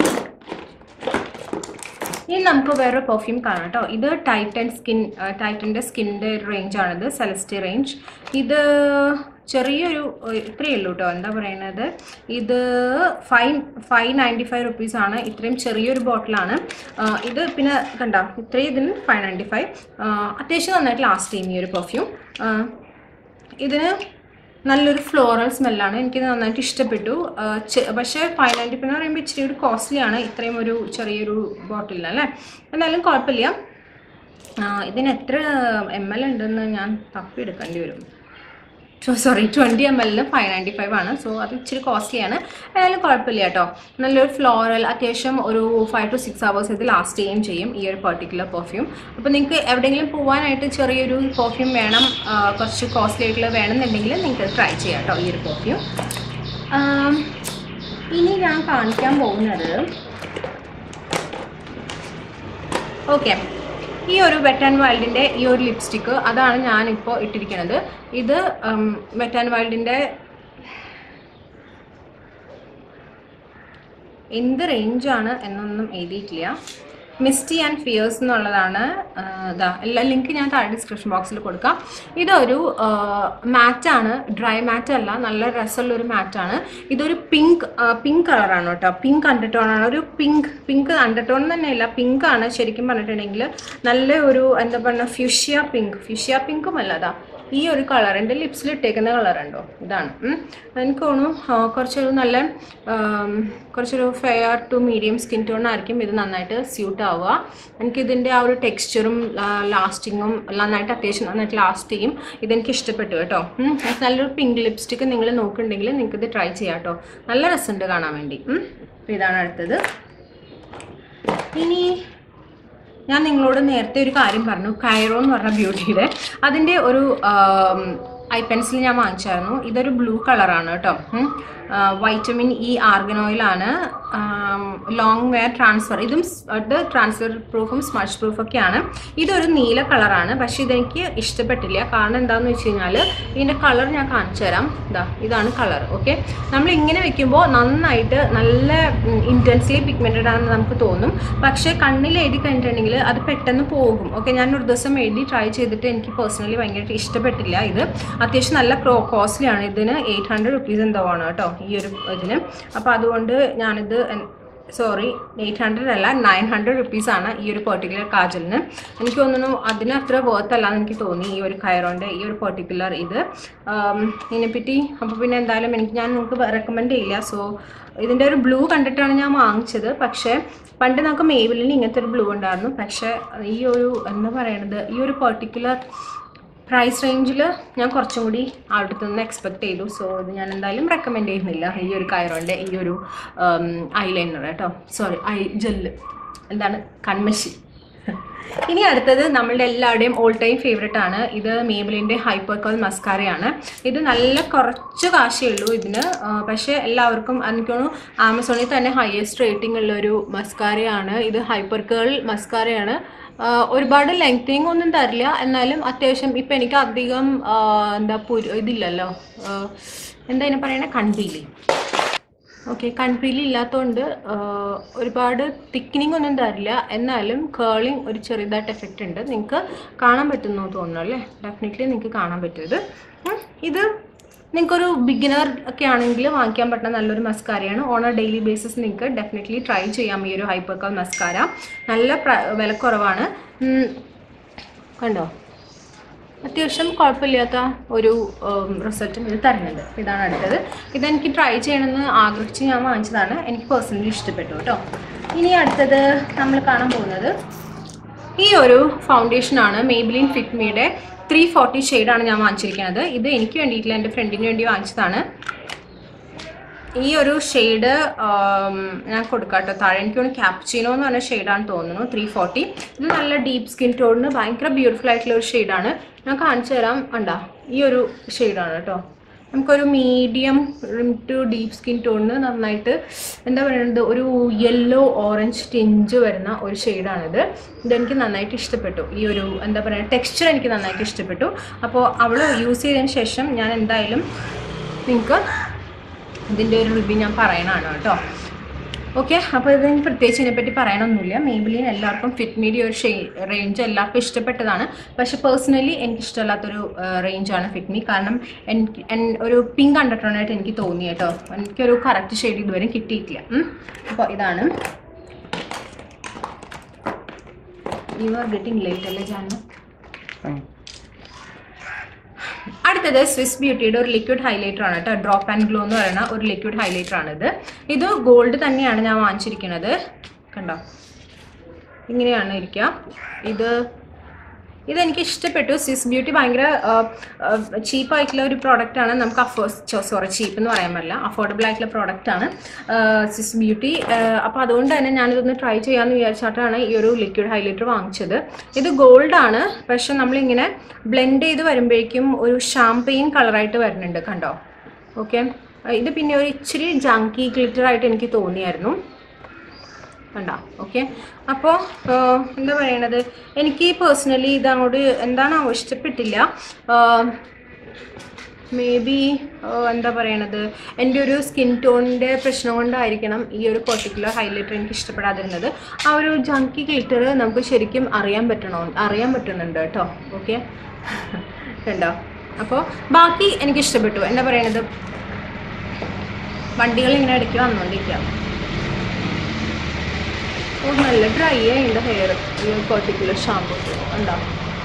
ഇനി നമുക്ക് വേറെ പെർഫ്യൂം കാണാം കേട്ടോ ഇത് ടൈറ്റൻ സ്കിൻ ടൈറ്റൻ്റെ സ്കിൻ്റെ റേഞ്ചാണിത് സെലസ്റ്റി റേഞ്ച് ഇത് ചെറിയൊരു ഏഹ്, ഇത്രയേ ഉള്ളൂ കേട്ടോ എന്താ പറയണത് ഇത് ഫൈവ് ഫൈവ് നയൻറ്റി ഫൈവ് റുപ്പീസാണ് ഇത്രയും ചെറിയൊരു ബോട്ടിലാണ് ഇത് പിന്നെ കണ്ട ഇത്രയും ഇതിന് ഫൈവ് നയൻറ്റി ഫൈവ് അത്യാവശ്യം നന്നായിട്ട് ലാസ്റ്റ് ചെയ്യും ഈ ഒരു പെർഫ്യൂം ഇതിന് നല്ലൊരു ഫ്ലോറൽ സ്മെല്ലാണ് എനിക്കിത് നന്നായിട്ട് ഇഷ്ടപ്പെട്ടു ആ, ചെ- പക്ഷേ ഫൈവ് നയൻറ്റി എന്ന് പറയുമ്പോൾ ഇച്ചിരി ഒരു കോസ്റ്റ്ലി ആണ് ഇത്രയും ഒരു ചെറിയൊരു ബോട്ടിലിന് അല്ലേ എന്നാലും കുഴപ്പമില്ല ആ, ഇതിന് എത്ര എം എൽ ഉണ്ടെന്ന് ഞാൻ തപ്പിയെടുക്കേണ്ടി വരും സോറി ട്വൻറ്റി എം എല്ലിന് ഫൈവ് നയൻറ്റി ഫൈവ് ആണ് സോ അത് ഇച്ചിരി കോസ്റ്റ്ലിയാണ് എന്നാലും കുഴപ്പമില്ല കേട്ടോ നല്ലൊരു ഫ്ലോറൽ അത്യാവശ്യം ഒരു ഫൈവ് ടു സിക്സ് അവേഴ്സ് ഇത് ലാസ്റ്റ് ചെയ്യുകയും ചെയ്യും ഈ ഒരു പെർട്ടിക്കുലർ പെർഫ്യൂം അപ്പോൾ നിങ്ങൾക്ക് എവിടെയെങ്കിലും പോകാനായിട്ട് ചെറിയൊരു പെർഫ്യൂം വേണം ആ, കുറച്ച് കോസ്റ്റ്ലി ആയിട്ടുള്ള വേണമെന്നുണ്ടെങ്കിൽ നിങ്ങൾക്ക് ട്രൈ ചെയ്യാം കേട്ടോ ഈ ഒരു പെർഫ്യൂം ഇനി ഞാൻ കാണിക്കാൻ പോകുന്നത് ഓക്കെ ഈ ഒരു വെറ്റ് ആൻഡ് വൈൽഡിൻ്റെ ഈ ഒരു ലിപ്സ്റ്റിക്ക് അതാണ് ഞാനിപ്പോൾ ഇട്ടിരിക്കുന്നത് ഇത് വെറ്റ് ആൻഡ് വൈൽഡിൻ്റെ എന്ത് റേഞ്ചാണ് എന്നൊന്നും എഴുതിയിട്ടില്ല മിസ്റ്റി ആൻഡ് ഫിയേഴ്സ് എന്നുള്ളതാണ് ആ, ഇതാ എല്ലാ ലിങ്ക് ഞാൻ താഴെ ഡിസ്ക്രിപ്ഷൻ ബോക്സിൽ കൊടുക്കാം ഇതൊരു മാറ്റാണ് ഡ്രൈ മാറ്റ് അല്ല നല്ല രസമുള്ളൊരു മാറ്റാണ് ഇതൊരു പിങ്ക് പിങ്ക് കളറാണ് കേട്ടോ പിങ്ക് അണ്ടർടോൺ ആണ് ഒരു പിങ്ക് പിങ്ക് അണ്ടർടോൺ തന്നെയല്ല പിങ്ക് ആണ് ശരിക്കും പറഞ്ഞിട്ടുണ്ടെങ്കിൽ നല്ല ഒരു എന്താ പറയുക ഫ്യുഷ്യ പിങ്ക് ഫ്യുഷ്യ പിങ്കും അല്ല അതാ ഈ ഒരു കളർ എൻ്റെ ലിപ്സിൽ ഇട്ടേക്കുന്ന കളർ ഉണ്ടോ ഇതാണ് ഉം. എനിക്ക് തോന്നുന്നു ആ, കുറച്ചൊരു നല്ല ആം, കുറച്ചൊരു fair to medium skin tone ആയിരിക്കും ഇത് നന്നായിട്ട് സ്യൂട്ട് ആവുക എനിക്കിതിൻ്റെ ആ ഒരു ടെക്സ്ചറും ലാസ്റ്റിങ്ങും നന്നായിട്ട് അത്യാവശ്യം നന്നായിട്ട് ലാസ്റ്റ് ചെയ്യും ഇതെനിക്ക് ഇഷ്ടപ്പെട്ടു കേട്ടോ ഉം. നല്ലൊരു പിങ്ക് ലിപ്സ്റ്റിക്ക് നിങ്ങൾ നോക്കുന്നുണ്ടെങ്കിൽ നിങ്ങൾക്ക് ഇത് ട്രൈ ചെയ്യാം കേട്ടോ നല്ല രസമുണ്ട് കാണാൻ വേണ്ടി ഉം. അപ്പോൾ ഇതാണ് അടുത്തത് ഇനി ഞാൻ നിങ്ങളോട് നേരത്തെ ഒരു കാര്യം പറഞ്ഞു കൈറോ എന്ന് പറഞ്ഞ ബ്യൂട്ടിയുടെ അതിൻ്റെ ഒരു ഐ പെൻസിൽ ഞാൻ വാങ്ങിച്ചായിരുന്നു ഇതൊരു ബ്ലൂ കളറാണ് കേട്ടോ വൈറ്റമിൻ ഇ ആർഗൻ ഓയിലാണ് ലോങ് വെയർ ട്രാൻസ്ഫർ ഇതും സ്- ഇത് ട്രാൻസ്ഫർ പ്രൂഫും സ്മച്ച് പ്രൂഫൊക്കെയാണ് ഇതൊരു നീല കളറാണ് പക്ഷേ ഇതെനിക്ക് ഇഷ്ടപ്പെട്ടില്ല കാരണം എന്താണെന്ന് വെച്ച് കഴിഞ്ഞാൽ ഇതിൻ്റെ കളർ ഞാൻ കാണിച്ചു തരാം ഇതാ ഇതാണ് കളർ ഓക്കെ നമ്മൾ ഇങ്ങനെ വെക്കുമ്പോൾ നന്നായിട്ട് നല്ല ഇൻറ്റൻസ്ലി പിഗ്മെൻറ്റഡ് ആണെന്ന് നമുക്ക് തോന്നും പക്ഷേ കണ്ണിൽ എഴുതി കഴിഞ്ഞിട്ടുണ്ടെങ്കിൽ അത് പെട്ടെന്ന് പോകും ഓക്കെ ഞാൻ ഒരു ദിവസം എഴുതി ട്രൈ ചെയ്തിട്ട് എനിക്ക് പേഴ്സണലി ഭയങ്കരമായിട്ട് ഇഷ്ടപ്പെട്ടില്ല ഇത് അത്യാവശ്യം നല്ല ക്രോ കോസ്റ്റ്ലി ആണ് ഇതിന് എയ്റ്റ് ഹൺഡ്രഡ് റുപ്പീസ് എന്തോ ആണ് കേട്ടോ ഈ ഒരു ഇതിന് അപ്പോൾ അതുകൊണ്ട് ഞാനിത് സോറി എയ്റ്റ് ഹൺഡ്രഡ് അല്ല നയൻ ഹൺഡ്രഡ് റുപ്പീസാണ് ഈ ഒരു പെർട്ടിക്കുലർ കാജലിന് എനിക്ക് തോന്നുന്നു അതിന് അത്ര വർത്ത് അല്ലാന്ന് എനിക്ക് തോന്നി ഈ ഒരു കയറോൻ്റെ ഈ ഒരു പെർട്ടിക്കുലർ ഇത് ആം, ഇതിനെപ്പറ്റി അപ്പോൾ പിന്നെ എന്തായാലും എനിക്ക് ഞാൻ നിങ്ങൾക്ക് റെക്കമെൻഡ് ചെയ്യില്ല സോ ഇതിൻ്റെ ഒരു ബ്ലൂ കണ്ടിട്ടാണ് ഞാൻ വാങ്ങിച്ചത് പക്ഷേ പണ്ട് നമുക്ക് മേബിലിന് ഇങ്ങനത്തെ ഒരു ബ്ലൂ ഉണ്ടായിരുന്നു പക്ഷേ ഈ ഒരു എന്താ പറയണത് ഈ ഒരു പെർട്ടിക്കുലർ പ്രൈസ് റേഞ്ചിൽ ഞാൻ കുറച്ചും കൂടി അവിടുത്തെ നിന്ന് എക്സ്പെക്ട് ചെയ്തു സോ ഇത് ഞാൻ എന്തായാലും റെക്കമെൻഡ് ചെയ്യുന്നില്ല ഈ ഒരു കയറോൻ്റെ ഈ ഒരു ഐലൈനർ കേട്ടോ സോറി ഐ ജെല്ല് എന്താണ് കൺമഷി ഇനി അടുത്തത് നമ്മളുടെ എല്ലാവരുടെയും ഓൾ ടൈം ഫേവറേറ്റ് ആണ് ഇത് മേബിലിൻ്റെ ഹൈപ്പർ കേൾ മസ്കാരയാണ് ഇത് നല്ല കുറച്ച് കാശേ ഉള്ളൂ ഇതിന് ആ, പക്ഷേ എല്ലാവർക്കും എനിക്ക് തോന്നുന്നു ആമസോണിൽ തന്നെ ഹയസ്റ്റ് റേറ്റിംഗ് ഉള്ള ഒരു മസ്കാരയാണ് ഇത് ഹൈപ്പർ കേൾ മസ്കാരയാണ് ആ, ഒരുപാട് ലെങ്തിങ് ഒന്നും തരില്ല എന്നാലും അത്യാവശ്യം ഇപ്പം എനിക്ക് അധികം ആ, എന്താ പുരു ഇതില്ലല്ലോ ആ, എന്താ ഇതിനെ പറയണേ കൺപീലി ഓക്കെ കൺപീലി ഇല്ലാത്തതുകൊണ്ട് ഒരുപാട് തിക്കനിങ് ഒന്നും തരില്ല എന്നാലും കേളിങ് ഒരു ചെറിയതായിട്ട് എഫക്റ്റ് ഉണ്ട് നിങ്ങൾക്ക് കാണാൻ പറ്റുന്നു തോന്നുന്നു അല്ലേ ഡെഫിനറ്റ്ലി നിങ്ങൾക്ക് കാണാൻ പറ്റും ഇത് ഉം, ഇത് നിങ്ങൾക്കൊരു ബിഗിനർ ഒക്കെ ആണെങ്കിൽ വാങ്ങിക്കാൻ പറ്റുന്ന നല്ലൊരു മസ്കാരയാണ് ഓൺ എ ഡെയിലി ബേസിസ് നിങ്ങൾക്ക് ഡെഫിനറ്റ്ലി ട്രൈ ചെയ്യാം ഈ ഒരു ഹൈപ്പർക്കൽ മസ്കാര നല്ല പ്ര- വിലക്കുറവാണ് ഉം, കണ്ടോ അത്യാവശ്യം കുഴപ്പമില്ലാത്ത ഒരു റിസൾട്ടും ഇത് തരുന്നുണ്ട് ഇതാണ് അടുത്തത് ഇതെനിക്ക് ട്രൈ ചെയ്യണമെന്ന് ആഗ്രഹിച്ച് ഞാൻ വാങ്ങിച്ചതാണ് എനിക്ക് പേഴ്സണലി ഇഷ്ടപ്പെട്ടു കേട്ടോ ഇനി അടുത്തത് നമ്മൾ കാണാൻ പോകുന്നത് ഈ ഒരു ഫൗണ്ടേഷനാണ് മേബിലിൻ ഫിറ്റ്മിയുടെ ത്രീ ഫോർട്ടി ഷെയ്ഡാണ് ഞാൻ വാങ്ങിച്ചിരിക്കുന്നത് ഇത് എനിക്ക് വേണ്ടിയിട്ടില്ല എൻ്റെ ഫ്രണ്ടിന് വേണ്ടി വാങ്ങിച്ചതാണ് ഈ ഒരു ഷെയ്ഡ് ഞാൻ കൊടുക്കാട്ടോ താഴെ എനിക്ക് തോന്നുന്നു ക്യാപ്ചീനോ എന്ന് പറഞ്ഞ ഷെയ്ഡാണ് തോന്നുന്നു ത്രീ ഫോർട്ടി ഇത് നല്ല ഡീപ്പ് സ്കിൻ ടോണിന് ഭയങ്കര ബ്യൂട്ടിഫുൾ ആയിട്ടുള്ള ഒരു ഷെയ്ഡാണ് ഞാൻ കാണിച്ചു തരാം ഉണ്ടാ ഈ ഒരു ഷെയ്ഡാണ് കേട്ടോ നമുക്കൊരു മീഡിയം ടു ഡീപ്പ് സ്കിൻ ടോണിന് നന്നായിട്ട് എന്താ പറയുന്നത് ഒരു യെല്ലോ ഓറഞ്ച് ടിഞ്ച് വരുന്ന ഒരു ഷെയ്ഡാണിത് ഇതെനിക്ക് നന്നായിട്ട് ഇഷ്ടപ്പെട്ടു ഈ ഒരു എന്താ പറയുക ടെക്സ്ചർ എനിക്ക് നന്നായിട്ട് ഇഷ്ടപ്പെട്ടു അപ്പോൾ അവൾ യൂസ് ചെയ്തതിന് ശേഷം ഞാൻ എന്തായാലും നിങ്ങൾക്ക് ഇതിൻ്റെ ഒരു റിവ്യൂ ഞാൻ പറയണതാണ് കേട്ടോ ഓക്കെ അപ്പോൾ ഇത് എനിക്ക് പ്രത്യേകിച്ച് ഇതിനെപ്പറ്റി പറയാനൊന്നുമില്ല മേബിലിൻ എല്ലാവർക്കും ഫിറ്റ് മീഡിയ ഒരു ഷേ റേഞ്ച് എല്ലാവർക്കും ഇഷ്ടപ്പെട്ടതാണ് പക്ഷെ പേഴ്സണലി എനിക്ക് ഇഷ്ടമല്ലാത്തൊരു റേഞ്ചാണ് ഫിറ്റ് മീ കാരണം എനിക്ക് എൻ- ഒരു പിങ്ക് അണ്ടർടോണായിട്ട് എനിക്ക് തോന്നി കേട്ടോ എനിക്കൊരു കറക്റ്റ് ഷെയ്ഡ് ഇതുവരെ കിട്ടിയിട്ടില്ല അപ്പോൾ ഇതാണ് യു ആർ ഗെറ്റിംഗ് ലേറ്റ് അല്ലേ ജാനു Fine. അടുത്തത് സ്വിസ് ബ്യൂട്ടിയുടെ ഒരു ലിക്വിഡ് ഹൈലൈറ്റർ ആണ് കേട്ടോ ഡ്രോപ്പ് ആൻഡ് ഗ്ലോ എന്ന് പറയുന്ന ഒരു ലിക്വിഡ് ഹൈലൈറ്റർ ആണിത് ഇത് ഗോൾഡ് തന്നെയാണ് ഞാൻ വാങ്ങിച്ചിരിക്കുന്നത് കണ്ടോ ഇങ്ങനെയാണ് ഇരിക്കുക ഇത് ഇതെനിക്ക് ഇഷ്ടപ്പെട്ടു സ്വിസ് ബ്യൂട്ടി ഭയങ്കര ചീപ്പ് ആയിട്ടുള്ള ഒരു പ്രോഡക്റ്റ് ആണ് നമുക്ക് അഫോ സോറി ചീപ്പ് എന്ന് പറയാൻ പറ്റില്ല അഫോർഡബിൾ ആയിട്ടുള്ള പ്രോഡക്റ്റ് ആണ് സ്വിസ് ബ്യൂട്ടി അപ്പോൾ അതുകൊണ്ട് തന്നെ ഞാനിതൊന്ന് ട്രൈ ചെയ്യാമെന്ന് വിചാരിച്ചിട്ടാണ് ഈ ഒരു ലിക്വിഡ് ഹൈലൈറ്റർ വാങ്ങിച്ചത് ഇത് ഗോൾഡ് ആണ് പക്ഷെ നമ്മളിങ്ങനെ ബ്ലെൻഡ് ചെയ്ത് വരുമ്പോഴേക്കും ഒരു ഷാംപെയിൻ കളറായിട്ട് വരുന്നുണ്ട് കണ്ടോ ഓക്കെ ഇത് പിന്നെ ഒരു ഇച്ചിരി ജങ്കി ഗ്ലിറ്റർ ആയിട്ട് എനിക്ക് തോന്നിയായിരുന്നു കണ്ട ഓക്കെ അപ്പോൾ എന്താ പറയണത് എനിക്ക് പേഴ്സണലി ഇതങ്ങോട്ട് എന്താണ് ഇഷ്ടപ്പെട്ടില്ല മേ ബി എന്താ പറയണത് എൻ്റെ ഒരു സ്കിൻ ടോണിൻ്റെ പ്രശ്നം കൊണ്ടായിരിക്കണം ഈ ഒരു പെർട്ടിക്കുലർ ഹൈലൈറ്റർ എനിക്ക് ഇഷ്ടപ്പെടാതിരുന്നത് ആ ഒരു ജങ്കി ഗ്ലിറ്റർ നമുക്ക് ശരിക്കും അറിയാൻ പറ്റണോ അറിയാൻ പറ്റുന്നുണ്ട് കേട്ടോ ഓക്കെ കണ്ടോ അപ്പോൾ ബാക്കി എനിക്ക് ഇഷ്ടപ്പെട്ടു എന്താ പറയണത് വണ്ടികൾ ഇങ്ങനെ ഇടയ്ക്ക് വന്നുകൊണ്ടിരിക്കുക ഓ നല്ല ഡ്രൈ ആയിണ്ട് ഹെയർ ഈ ഒരു പെർട്ടിക്കുലർ ഷാമ്പു ഉണ്ടോ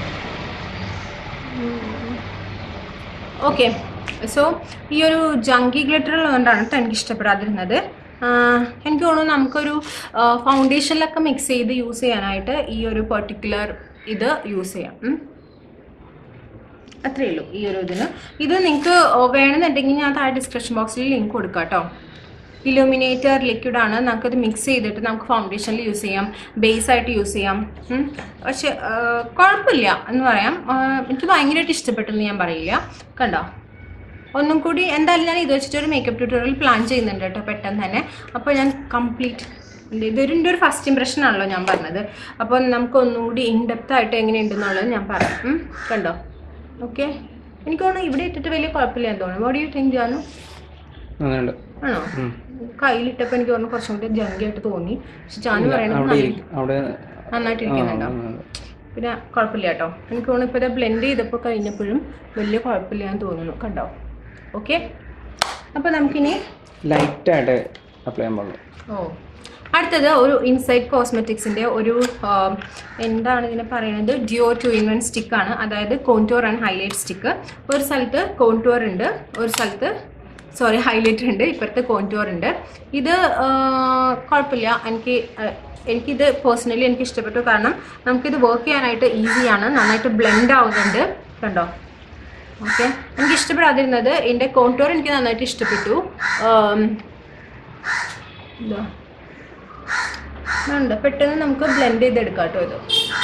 ഓക്കെ സോ ഈ ഒരു ജങ്കി ഗ്ലിറ്റർ ഉള്ളതുകൊണ്ടാണ് കേട്ടോ എനിക്ക് ഇഷ്ടപ്പെടാതിരുന്നത് ആഹ് എനിക്ക് തോന്നുന്നു നമുക്കൊരു ഫൗണ്ടേഷനിലൊക്കെ മിക്സ് ചെയ്ത് യൂസ് ചെയ്യാനായിട്ട് ഈ ഒരു പെർട്ടിക്കുലർ ഇത് യൂസ് ചെയ്യാം ഉം. അത്രയേ ഉള്ളൂ ഈ ഒരു ഇതിന് ഇത് നിങ്ങൾക്ക് വേണമെന്നുണ്ടെങ്കിൽ ഞാൻ താഴെ ഡിസ്ക്രിപ്ഷൻ ബോക്സിൽ ലിങ്ക് കൊടുക്കാം കേട്ടോ ഇലുമിനേറ്റർ ലിക്വിഡ് ആണ് നമുക്കത് മിക്സ് ചെയ്തിട്ട് നമുക്ക് ഫൗണ്ടേഷനിൽ യൂസ് ചെയ്യാം ബേസ് ആയിട്ട് യൂസ് ചെയ്യാം ഉം. പക്ഷെ ആ, കുഴപ്പമില്ല എന്ന് പറയാം ആ, എനിക്ക് ഭയങ്കരമായിട്ട് ഇഷ്ടപ്പെട്ടെന്ന് ഞാൻ പറയില്ല കണ്ടോ ഒന്നും കൂടി എന്തായാലും ഞാൻ ഇത് വെച്ചിട്ട് ഒരു മേക്കപ്പ് ട്യൂട്ടോറിയൽ പ്ലാൻ ചെയ്യുന്നുണ്ട് കേട്ടോ പെട്ടെന്ന് തന്നെ അപ്പോൾ ഞാൻ കംപ്ലീറ്റ് ഇതൊരു എൻ്റെ ഒരു ഫസ്റ്റ് ഇംപ്രഷൻ ആണല്ലോ ഞാൻ പറഞ്ഞത് അപ്പോൾ നമുക്ക് ഒന്നും കൂടി ഇൻഡെപ്ത് ആയിട്ട് എങ്ങനെയുണ്ടെന്നുള്ളത് ഞാൻ പറയാം ഉം. കണ്ടോ ഓക്കെ എനിക്ക് തോന്നുന്നു ഇവിടെ ഇട്ടിട്ട് വലിയ കുഴപ്പമില്ല എന്ന് തോന്നുന്നു വോട്ട് യു തിങ്ക് ജാനു നന്നായിട്ടുണ്ട് ആണോ ഉം. കയ്യിലിട്ടപ്പോൾ എനിക്ക് തോന്നുന്നു കുറച്ചും കൂടി ജങ്കിയായിട്ട് തോന്നി പക്ഷെ ജാനു ഇല്ല, പറയണത് അവിടെ നല്ല- ഇരിക്ക- അവിടെ നന്നായിട്ട് ആ, ഇരിക്കുന്നുണ്ടോ നന്നായിട്ട്. പിന്നെ കുഴപ്പമില്ല കേട്ടോ എനിക്ക് തോന്നുന്നു ഇപ്പോൾ ഇത് ബ്ലെൻഡ് ചെയ്തപ്പോൾ കഴിഞ്ഞപ്പോഴും വലിയ കുഴപ്പമില്ല എന്ന് തോന്നുന്നു കണ്ടോ ഓക്കെ അപ്പോൾ നമുക്കിനി ലൈറ്റായിട്ട് അപ്ലൈ ചെയ്യാൻ പാടുള്ളൂ ഓ അടുത്തത് ഒരു ഇൻസൈറ്റ് കോസ്മെറ്റിക്സിൻ്റെ ഒരു ആ, എന്താണ് ഇതിനെ പറയുന്നത് ഡിയോ ടു ഇൻ വൺ സ്റ്റിക്കാണ് അതായത് കോൺടോർ ആൻഡ് ഹൈലൈറ്റ് സ്റ്റിക്ക് ഒരു സ്ഥലത്ത് കോൺടോർ ഉണ്ട് ഒരു സ്ഥലത്ത് സോറി ഹൈലൈറ്റർ ഉണ്ട് ഇപ്പുറത്ത് കോൺടോർ ഉണ്ട് ഇത് ആ, കുഴപ്പമില്ല എനിക്ക് ആ, എനിക്കിത് പേഴ്സണലി എനിക്ക് ഇഷ്ടപ്പെട്ടു കാരണം നമുക്കിത് വർക്ക് ചെയ്യാനായിട്ട് ഈസിയാണ് നന്നായിട്ട് ബ്ലെൻഡ് ആവുന്നുണ്ട് കണ്ടോ ഓക്കെ എനിക്ക് ഇഷ്ടപ്പെടാതിരുന്നത് ഇതിൻ്റെ കോൺടോർ എനിക്ക് നന്നായിട്ട് ഇഷ്ടപ്പെട്ടു ആം, എന്താ ഉണ്ട് പെട്ടെന്ന് നമുക്ക് ബ്ലെൻഡ് ചെയ്തെടുക്കാം കേട്ടോ ഇത്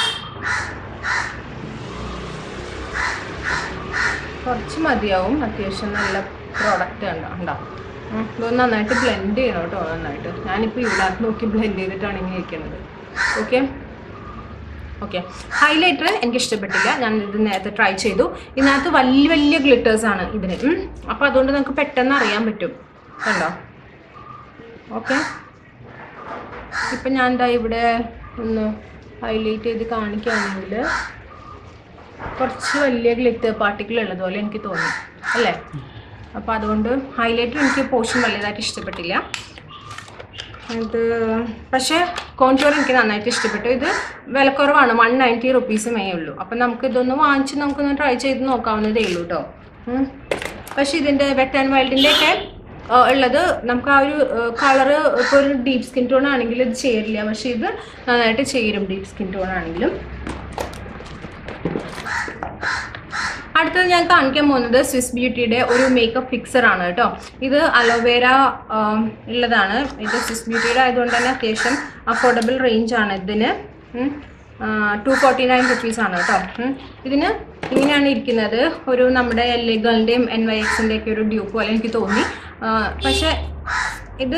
കുറച്ച് മതിയാവും അത്യാവശ്യം നല്ല പ്രോഡക്റ്റ് ഉണ്ടോ ഉണ്ടോ ഉം, ഇത് നന്നായിട്ട് ബ്ലെൻഡ് ചെയ്യണം കേട്ടോ നന്നായിട്ട് ഞാനിപ്പോൾ ഇവിടെ നോക്കി ബ്ലെൻഡ് ചെയ്തിട്ടാണ് ഇങ്ങനെ ഇരിക്കുന്നത് ഓക്കെ ഓക്കെ ഹൈലൈറ്റർ എനിക്ക് ഇഷ്ടപ്പെട്ടില്ല ഞാൻ ഇത് നേരത്തെ ട്രൈ ചെയ്തു ഇതിനകത്ത് വലിയ വലിയ ഗ്ലിറ്റേഴ്സ് ആണ് ഇതിന് അപ്പോൾ അതുകൊണ്ട് നമുക്ക് പെട്ടെന്ന് അറിയാൻ പറ്റും കണ്ടോ ഓക്കെ ഇപ്പം ഞാൻ എന്താ ഇവിടെ ഒന്ന് ഹൈലൈറ്റ് ചെയ്ത് കാണിക്കുകയാണെങ്കിൽ കുറച്ച് വലിയ ഗ്ലിറ്റർ പാർട്ടിക്കിൾ ഉള്ളതുപോലെ എനിക്ക് തോന്നി അല്ലേ അപ്പോൾ അതുകൊണ്ട് ഹൈലൈറ്റർ എനിക്ക് പോർഷൻ വലുതായിട്ട് ഇഷ്ടപ്പെട്ടില്ല ഇത് പക്ഷേ കോൺടോർ എനിക്ക് നന്നായിട്ട് ഇഷ്ടപ്പെട്ടു ഇത് വിലക്കുറവാണ് വൺ നയൻറ്റി റുപ്പീസുമേ ഉള്ളൂ അപ്പം നമുക്ക് ഇതൊന്ന് വാങ്ങിച്ച് നമുക്കൊന്ന് ട്രൈ ചെയ്ത് നോക്കാവുന്നതേ ഉള്ളൂ കേട്ടോ പക്ഷേ ഇതിൻ്റെ വെറ്റ് ആൻഡ് വൈൽഡിൻ്റെ ഒക്കെ ആ, ഉള്ളത് നമുക്ക് ആ ഒരു കളറ് ഇപ്പോൾ ഒരു ഡീപ്പ് സ്കിൻ ടോൺ ആണെങ്കിൽ ഇത് ചേരില്ല പക്ഷേ ഇത് നന്നായിട്ട് ചേരും ഡീപ്പ് സ്കിൻ ടോൺ ആണെങ്കിലും അടുത്തത് ഞാൻ കാണിക്കാൻ പോകുന്നത് സ്വിസ് ബ്യൂട്ടിയുടെ ഒരു മേക്കപ്പ് ഫിക്സർ ആണ് കേട്ടോ ഇത് അലോവേര ഉള്ളതാണ് ഇത് സ്വിസ് ബ്യൂട്ടിയുടെ ആയതുകൊണ്ട് തന്നെ അത്യാവശ്യം അഫോർഡബിൾ റേഞ്ച് ആണ് ഇതിന് ടു ഫോർട്ടി നയൻ റുപ്പീസ് ആണ് കേട്ടോ ഉം. ഇതിന് ഇങ്ങനെയാണ് ഇരിക്കുന്നത് ഒരു നമ്മുടെ എല്ലുകളുടെയും എൻ വൈ എക്സിൻ്റെ ഒക്കെ ഒരു ഡ്യൂപ്പ് പോലെ എനിക്ക് തോന്നി ആ, പക്ഷേ ഇത്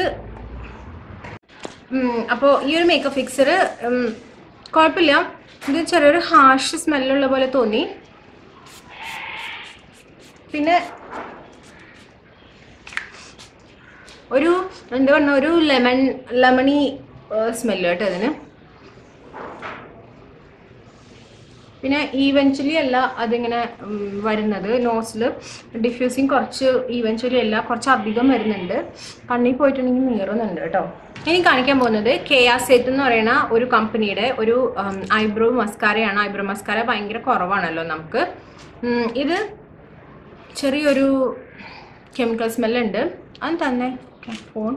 അപ്പോൾ ഈ ഒരു മേക്കപ്പ് ഫിക്സർ കുഴപ്പമില്ല ഇത് ചെറിയൊരു ഹാഷ് സ്മെല്ലുള്ള പോലെ തോന്നി പിന്നെ ഒരു എന്താ പറഞ്ഞ ഒരു ലെമൺ ലെമണി സ്മെല്ല് കേട്ടോ അതിന് പിന്നെ ഈവൻച്വലി അല്ല അതിങ്ങനെ ഉം, വരുന്നത് നോസിൽ ഡിഫ്യൂസിങ് കുറച്ച് ഈവൻച്വലി അല്ല കുറച്ച് അധികം വരുന്നുണ്ട് കണ്ണിൽ പോയിട്ടുണ്ടെങ്കിൽ നീറുന്നുണ്ട് കേട്ടോ ഇനി കാണിക്കാൻ പോകുന്നത് കെയാ സെറ്റ് എന്ന് പറയുന്ന ഒരു കമ്പനിയുടെ ഒരു ഐബ്രോ മസ്കാരയാണ് ഐബ്രോ മസ്കാര ഭയങ്കര കുറവാണല്ലോ നമുക്ക് ഉം, ഇത് ചെറിയൊരു കെമിക്കൽ സ്മെല്ലുണ്ട് അത് തന്നെ ഫോൺ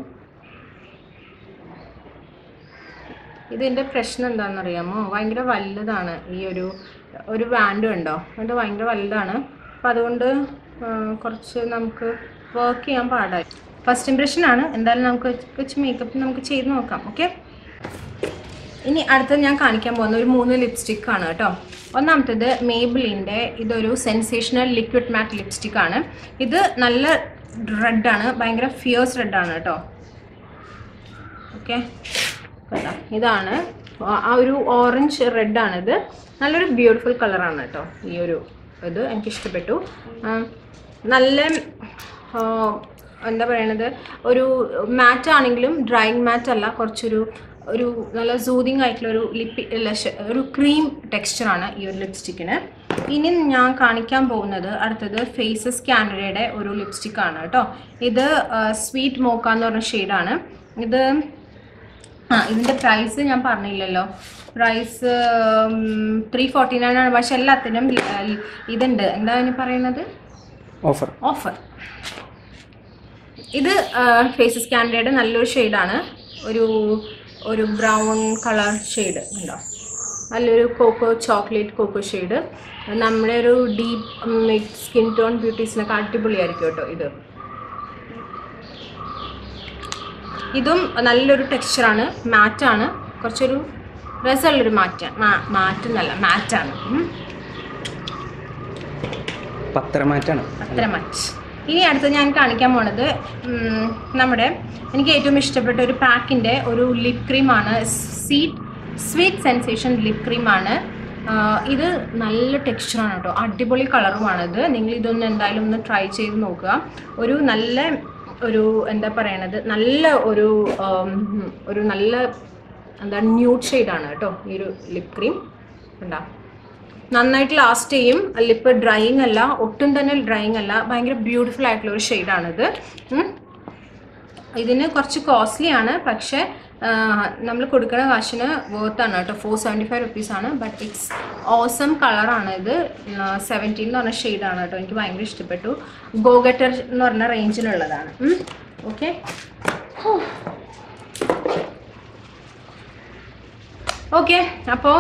ഇതിൻ്റെ പ്രശ്നം എന്താണെന്നറിയാമോ ഭയങ്കര വലുതാണ് ഈ ഒരു ഒരു ബാൻഡ് ഉണ്ടോ അത് ഭയങ്കര വലുതാണ് അപ്പം അതുകൊണ്ട് ആ, കുറച്ച് നമുക്ക് വർക്ക് ചെയ്യാൻ പാടായി ഫസ്റ്റ് ഇംപ്രഷൻ ആണ് എന്തായാലും നമുക്ക് കുറച്ച് മേക്കപ്പ് നമുക്ക് ചെയ്ത് നോക്കാം ഓക്കെ ഇനി അടുത്തത് ഞാൻ കാണിക്കാൻ പോകുന്ന ഒരു മൂന്ന് ലിപ്സ്റ്റിക് ആണ് കേട്ടോ ഒന്നാമത്തേത് മേബിളിൻ്റെ ഇതൊരു സെൻസേഷണൽ ലിക്വിഡ് മാറ്റ് ലിപ്സ്റ്റിക് ആണ് ഇത് നല്ല റെഡാണ് ഭയങ്കര ഫിയേഴ്സ് റെഡാണ് കേട്ടോ ഓക്കെ കണ്ടോ ഇതാണ് ആ- ആ ഒരു ഓറഞ്ച് റെഡാണിത് നല്ലൊരു ബ്യൂട്ടിഫുൾ കളറാണ് കേട്ടോ ഈ ഒരു ഇത് എനിക്ക് ഇഷ്ടപ്പെട്ടു ആ, നല്ല ആ, എന്താ പറയണത് ഒരു മാറ്റ് ആണെങ്കിലും ഡ്രൈയിങ് മാറ്റ് അല്ല കുറച്ചൊരു ഒരു നല്ല സൂതിങ് ആയിട്ടുള്ള ഒരു ലിപ്പി അല്ല, ശ- ഒരു ക്രീം ടെക്സ്ചറാണ് ഈ ഒരു ലിപ്സ്റ്റിക്കിന് ഇനി ഞാൻ കാണിക്കാൻ പോകുന്നത് അടുത്തത് ഫേസസ് കാനഡയുടെ ഒരു ലിപ്സ്റ്റിക് ആണ് കേട്ടോ ഇത് സ്വീറ്റ് മോക്ക എന്ന് പറഞ്ഞ ഷെയ്ഡാണ് ഇത് ആ ഇതിൻ്റെ പ്രൈസ് ഞാൻ പറഞ്ഞില്ലല്ലോ പ്രൈസ് ത്രീ ഫോർട്ടി നയൻ ആണ് പക്ഷെ എല്ലാത്തിനും ല- ഇതുണ്ട് എന്താ ഇനി പറയുന്നത് ഓഫർ ഓഫർ ഇത് ഫേസസ് കാൻഡയുടെ നല്ലൊരു ഷെയ്ഡാണ് ഒരു ഒരു ബ്രൗൺ കളർ ഷെയ്ഡ് ഉണ്ടോ നല്ലൊരു കോക്കോ ചോക്ലേറ്റ് കോക്കോ ഷെയ്ഡ് നമ്മുടെ ഒരു ഡീപ്പ് സ്കിൻ ടോൺ ബ്യൂട്ടീസിനൊക്കെ അടിപൊളിയായിരിക്കും കേട്ടോ ഇത് ഇതും നല്ലൊരു ടെക്സ്ചറാണ് മാറ്റാണ് കുറച്ചൊരു രസമുള്ളൊരു മാറ്റ മാറ്റെന്നല്ല മാറ്റാണ് ഉം. പത്രമാറ്റാണ് അത്ര മച്ച് ഇനി അടുത്ത് ഞാൻ കാണിക്കാൻ പോണത് ഉം, നമ്മുടെ എനിക്ക് ഏറ്റവും ഇഷ്ടപ്പെട്ട ഒരു പാക്കിൻ്റെ ഒരു ലിപ് ക്രീമാണ് സീറ്റ് സ്വീറ്റ് സെൻസേഷൻ ലിപ് ക്രീമാണ് ഇത് നല്ല ടെക്സ്ചറാണ് കേട്ടോ അടിപൊളി കളറുമാണിത് നിങ്ങൾ ഇതൊന്ന് എന്തായാലും ഒന്ന് ട്രൈ ചെയ്ത് നോക്കുക ഒരു നല്ല ഒരു എന്താ പറയണത് നല്ല ഒരു ഉം, ഒരു നല്ല എന്താ ന്യൂഡ് ഷെയ്ഡാണ് കേട്ടോ ഈ ഒരു ലിപ് ക്രീം ഉണ്ടാ നന്നായിട്ട് ലാസ്റ്റ് ചെയ്യും ലിപ്പ് ഡ്രൈയിങ് അല്ല ഒട്ടും തന്നെ ഡ്രൈയിങ് അല്ല ഭയങ്കര ബ്യൂട്ടിഫുൾ ആയിട്ടുള്ള ഒരു ഷെയ്ഡാണിത് ഇതിന് കുറച്ച് കോസ്റ്റ്ലി ആണ് പക്ഷേ നമ്മൾ കൊടുക്കുന്ന കാശിന് വേർത്താണ് കേട്ടോ ഫോർ സെവൻറ്റി ഫൈവ് റുപ്പീസാണ് ബട്ട് ഇറ്റ്സ് ഓസം കളറാണ് ഇത് സെവൻറ്റീൻ എന്ന് പറഞ്ഞ ഷെയ്ഡാണ് കേട്ടോ എനിക്ക് ഭയങ്കര ഇഷ്ടപ്പെട്ടു ഗോഗട്ടർ എന്ന് പറഞ്ഞ റേഞ്ചിലുള്ളതാണ് ഓക്കെ ഓക്കെ അപ്പോൾ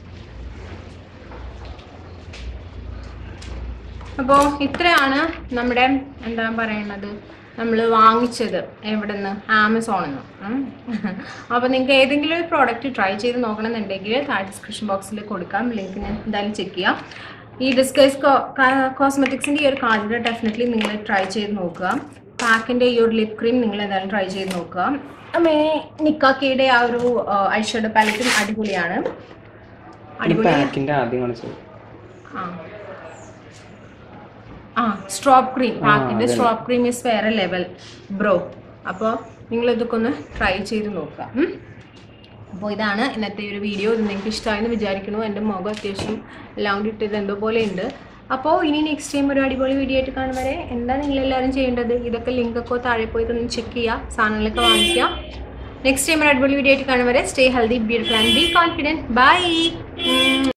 അപ്പോൾ ഇത്രയാണ് നമ്മുടെ എന്താ പറയണത് നമ്മൾ വാങ്ങിച്ചത് എവിടെ നിന്ന് ആമസോണിൽ നിന്ന് അപ്പോൾ നിങ്ങൾക്ക് ഏതെങ്കിലും ഒരു പ്രോഡക്റ്റ് ട്രൈ ചെയ്ത് നോക്കണമെന്നുണ്ടെങ്കിൽ താഴെ ഡിസ്ക്രിപ്ഷൻ ബോക്സിൽ കൊടുക്കാം ലിങ്ക് ഞാൻ എന്തായാലും ചെക്ക് ചെയ്യാം ഈ ഡിസ്കൈസ് കോസ്മെറ്റിക്സിൻ്റെ ഈ ഒരു കാർഡിൽ ഡെഫിനറ്റ്ലി നിങ്ങൾ ട്രൈ ചെയ്ത് നോക്കുക പാക്കിൻ്റെ ഈ ഒരു ലിപ് ക്രീം നിങ്ങൾ എന്തായാലും ട്രൈ ചെയ്ത് നോക്കുക മേ നിക്കാക്കയുടെ ആ ഒരു ഐഷഡ് പാലറ്റും അടിപൊളിയാണ് ഈ അടിപൊളി പാക്കിന്റെ ആദ്യം കാണിച്ചത് ആ ആ സ്ട്രോപ്പ് ക്രീം ആ, പാക്കിന്റെ അതന്നെ. സ്ട്രോപ്പ് ക്രീം ഇസ് വേറെ ലെവൽ ബ്രോ അപ്പോൾ നിങ്ങൾ ഇതൊക്കെ ഒന്ന് ട്രൈ ചെയ്ത് നോക്കുക അപ്പോൾ ഇതാണ് ഇന്നത്തെ ഒരു വീഡിയോ ഇത് നിങ്ങൾക്ക് ഇഷ്ടമായെന്ന് വിചാരിക്കുന്നു എൻ്റെ മുഖം അത്യാവശ്യം എല്ലാം കൂടി ഇട്ടത് എന്തോ പോലെ ഉണ്ട് അപ്പോൾ ഇനി നെക്സ്റ്റ് ടൈം ഒരു അടിപൊളി വീഡിയോ ആയിട്ട് കാണും വരെ എന്താ നിങ്ങളെല്ലാവരും ചെയ്യേണ്ടത് ഇതൊക്കെ ലിങ്കൊക്കെ താഴെ പോയി ഒന്ന് ചെക്ക് ചെയ്യുക സാധനങ്ങളൊക്കെ വാങ്ങിക്കുക നെക്സ്റ്റ് ടൈം ഒരു അടിപൊളി വീഡിയോ ആയിട്ട് കാണും വരെ stay healthy beautiful and be confident by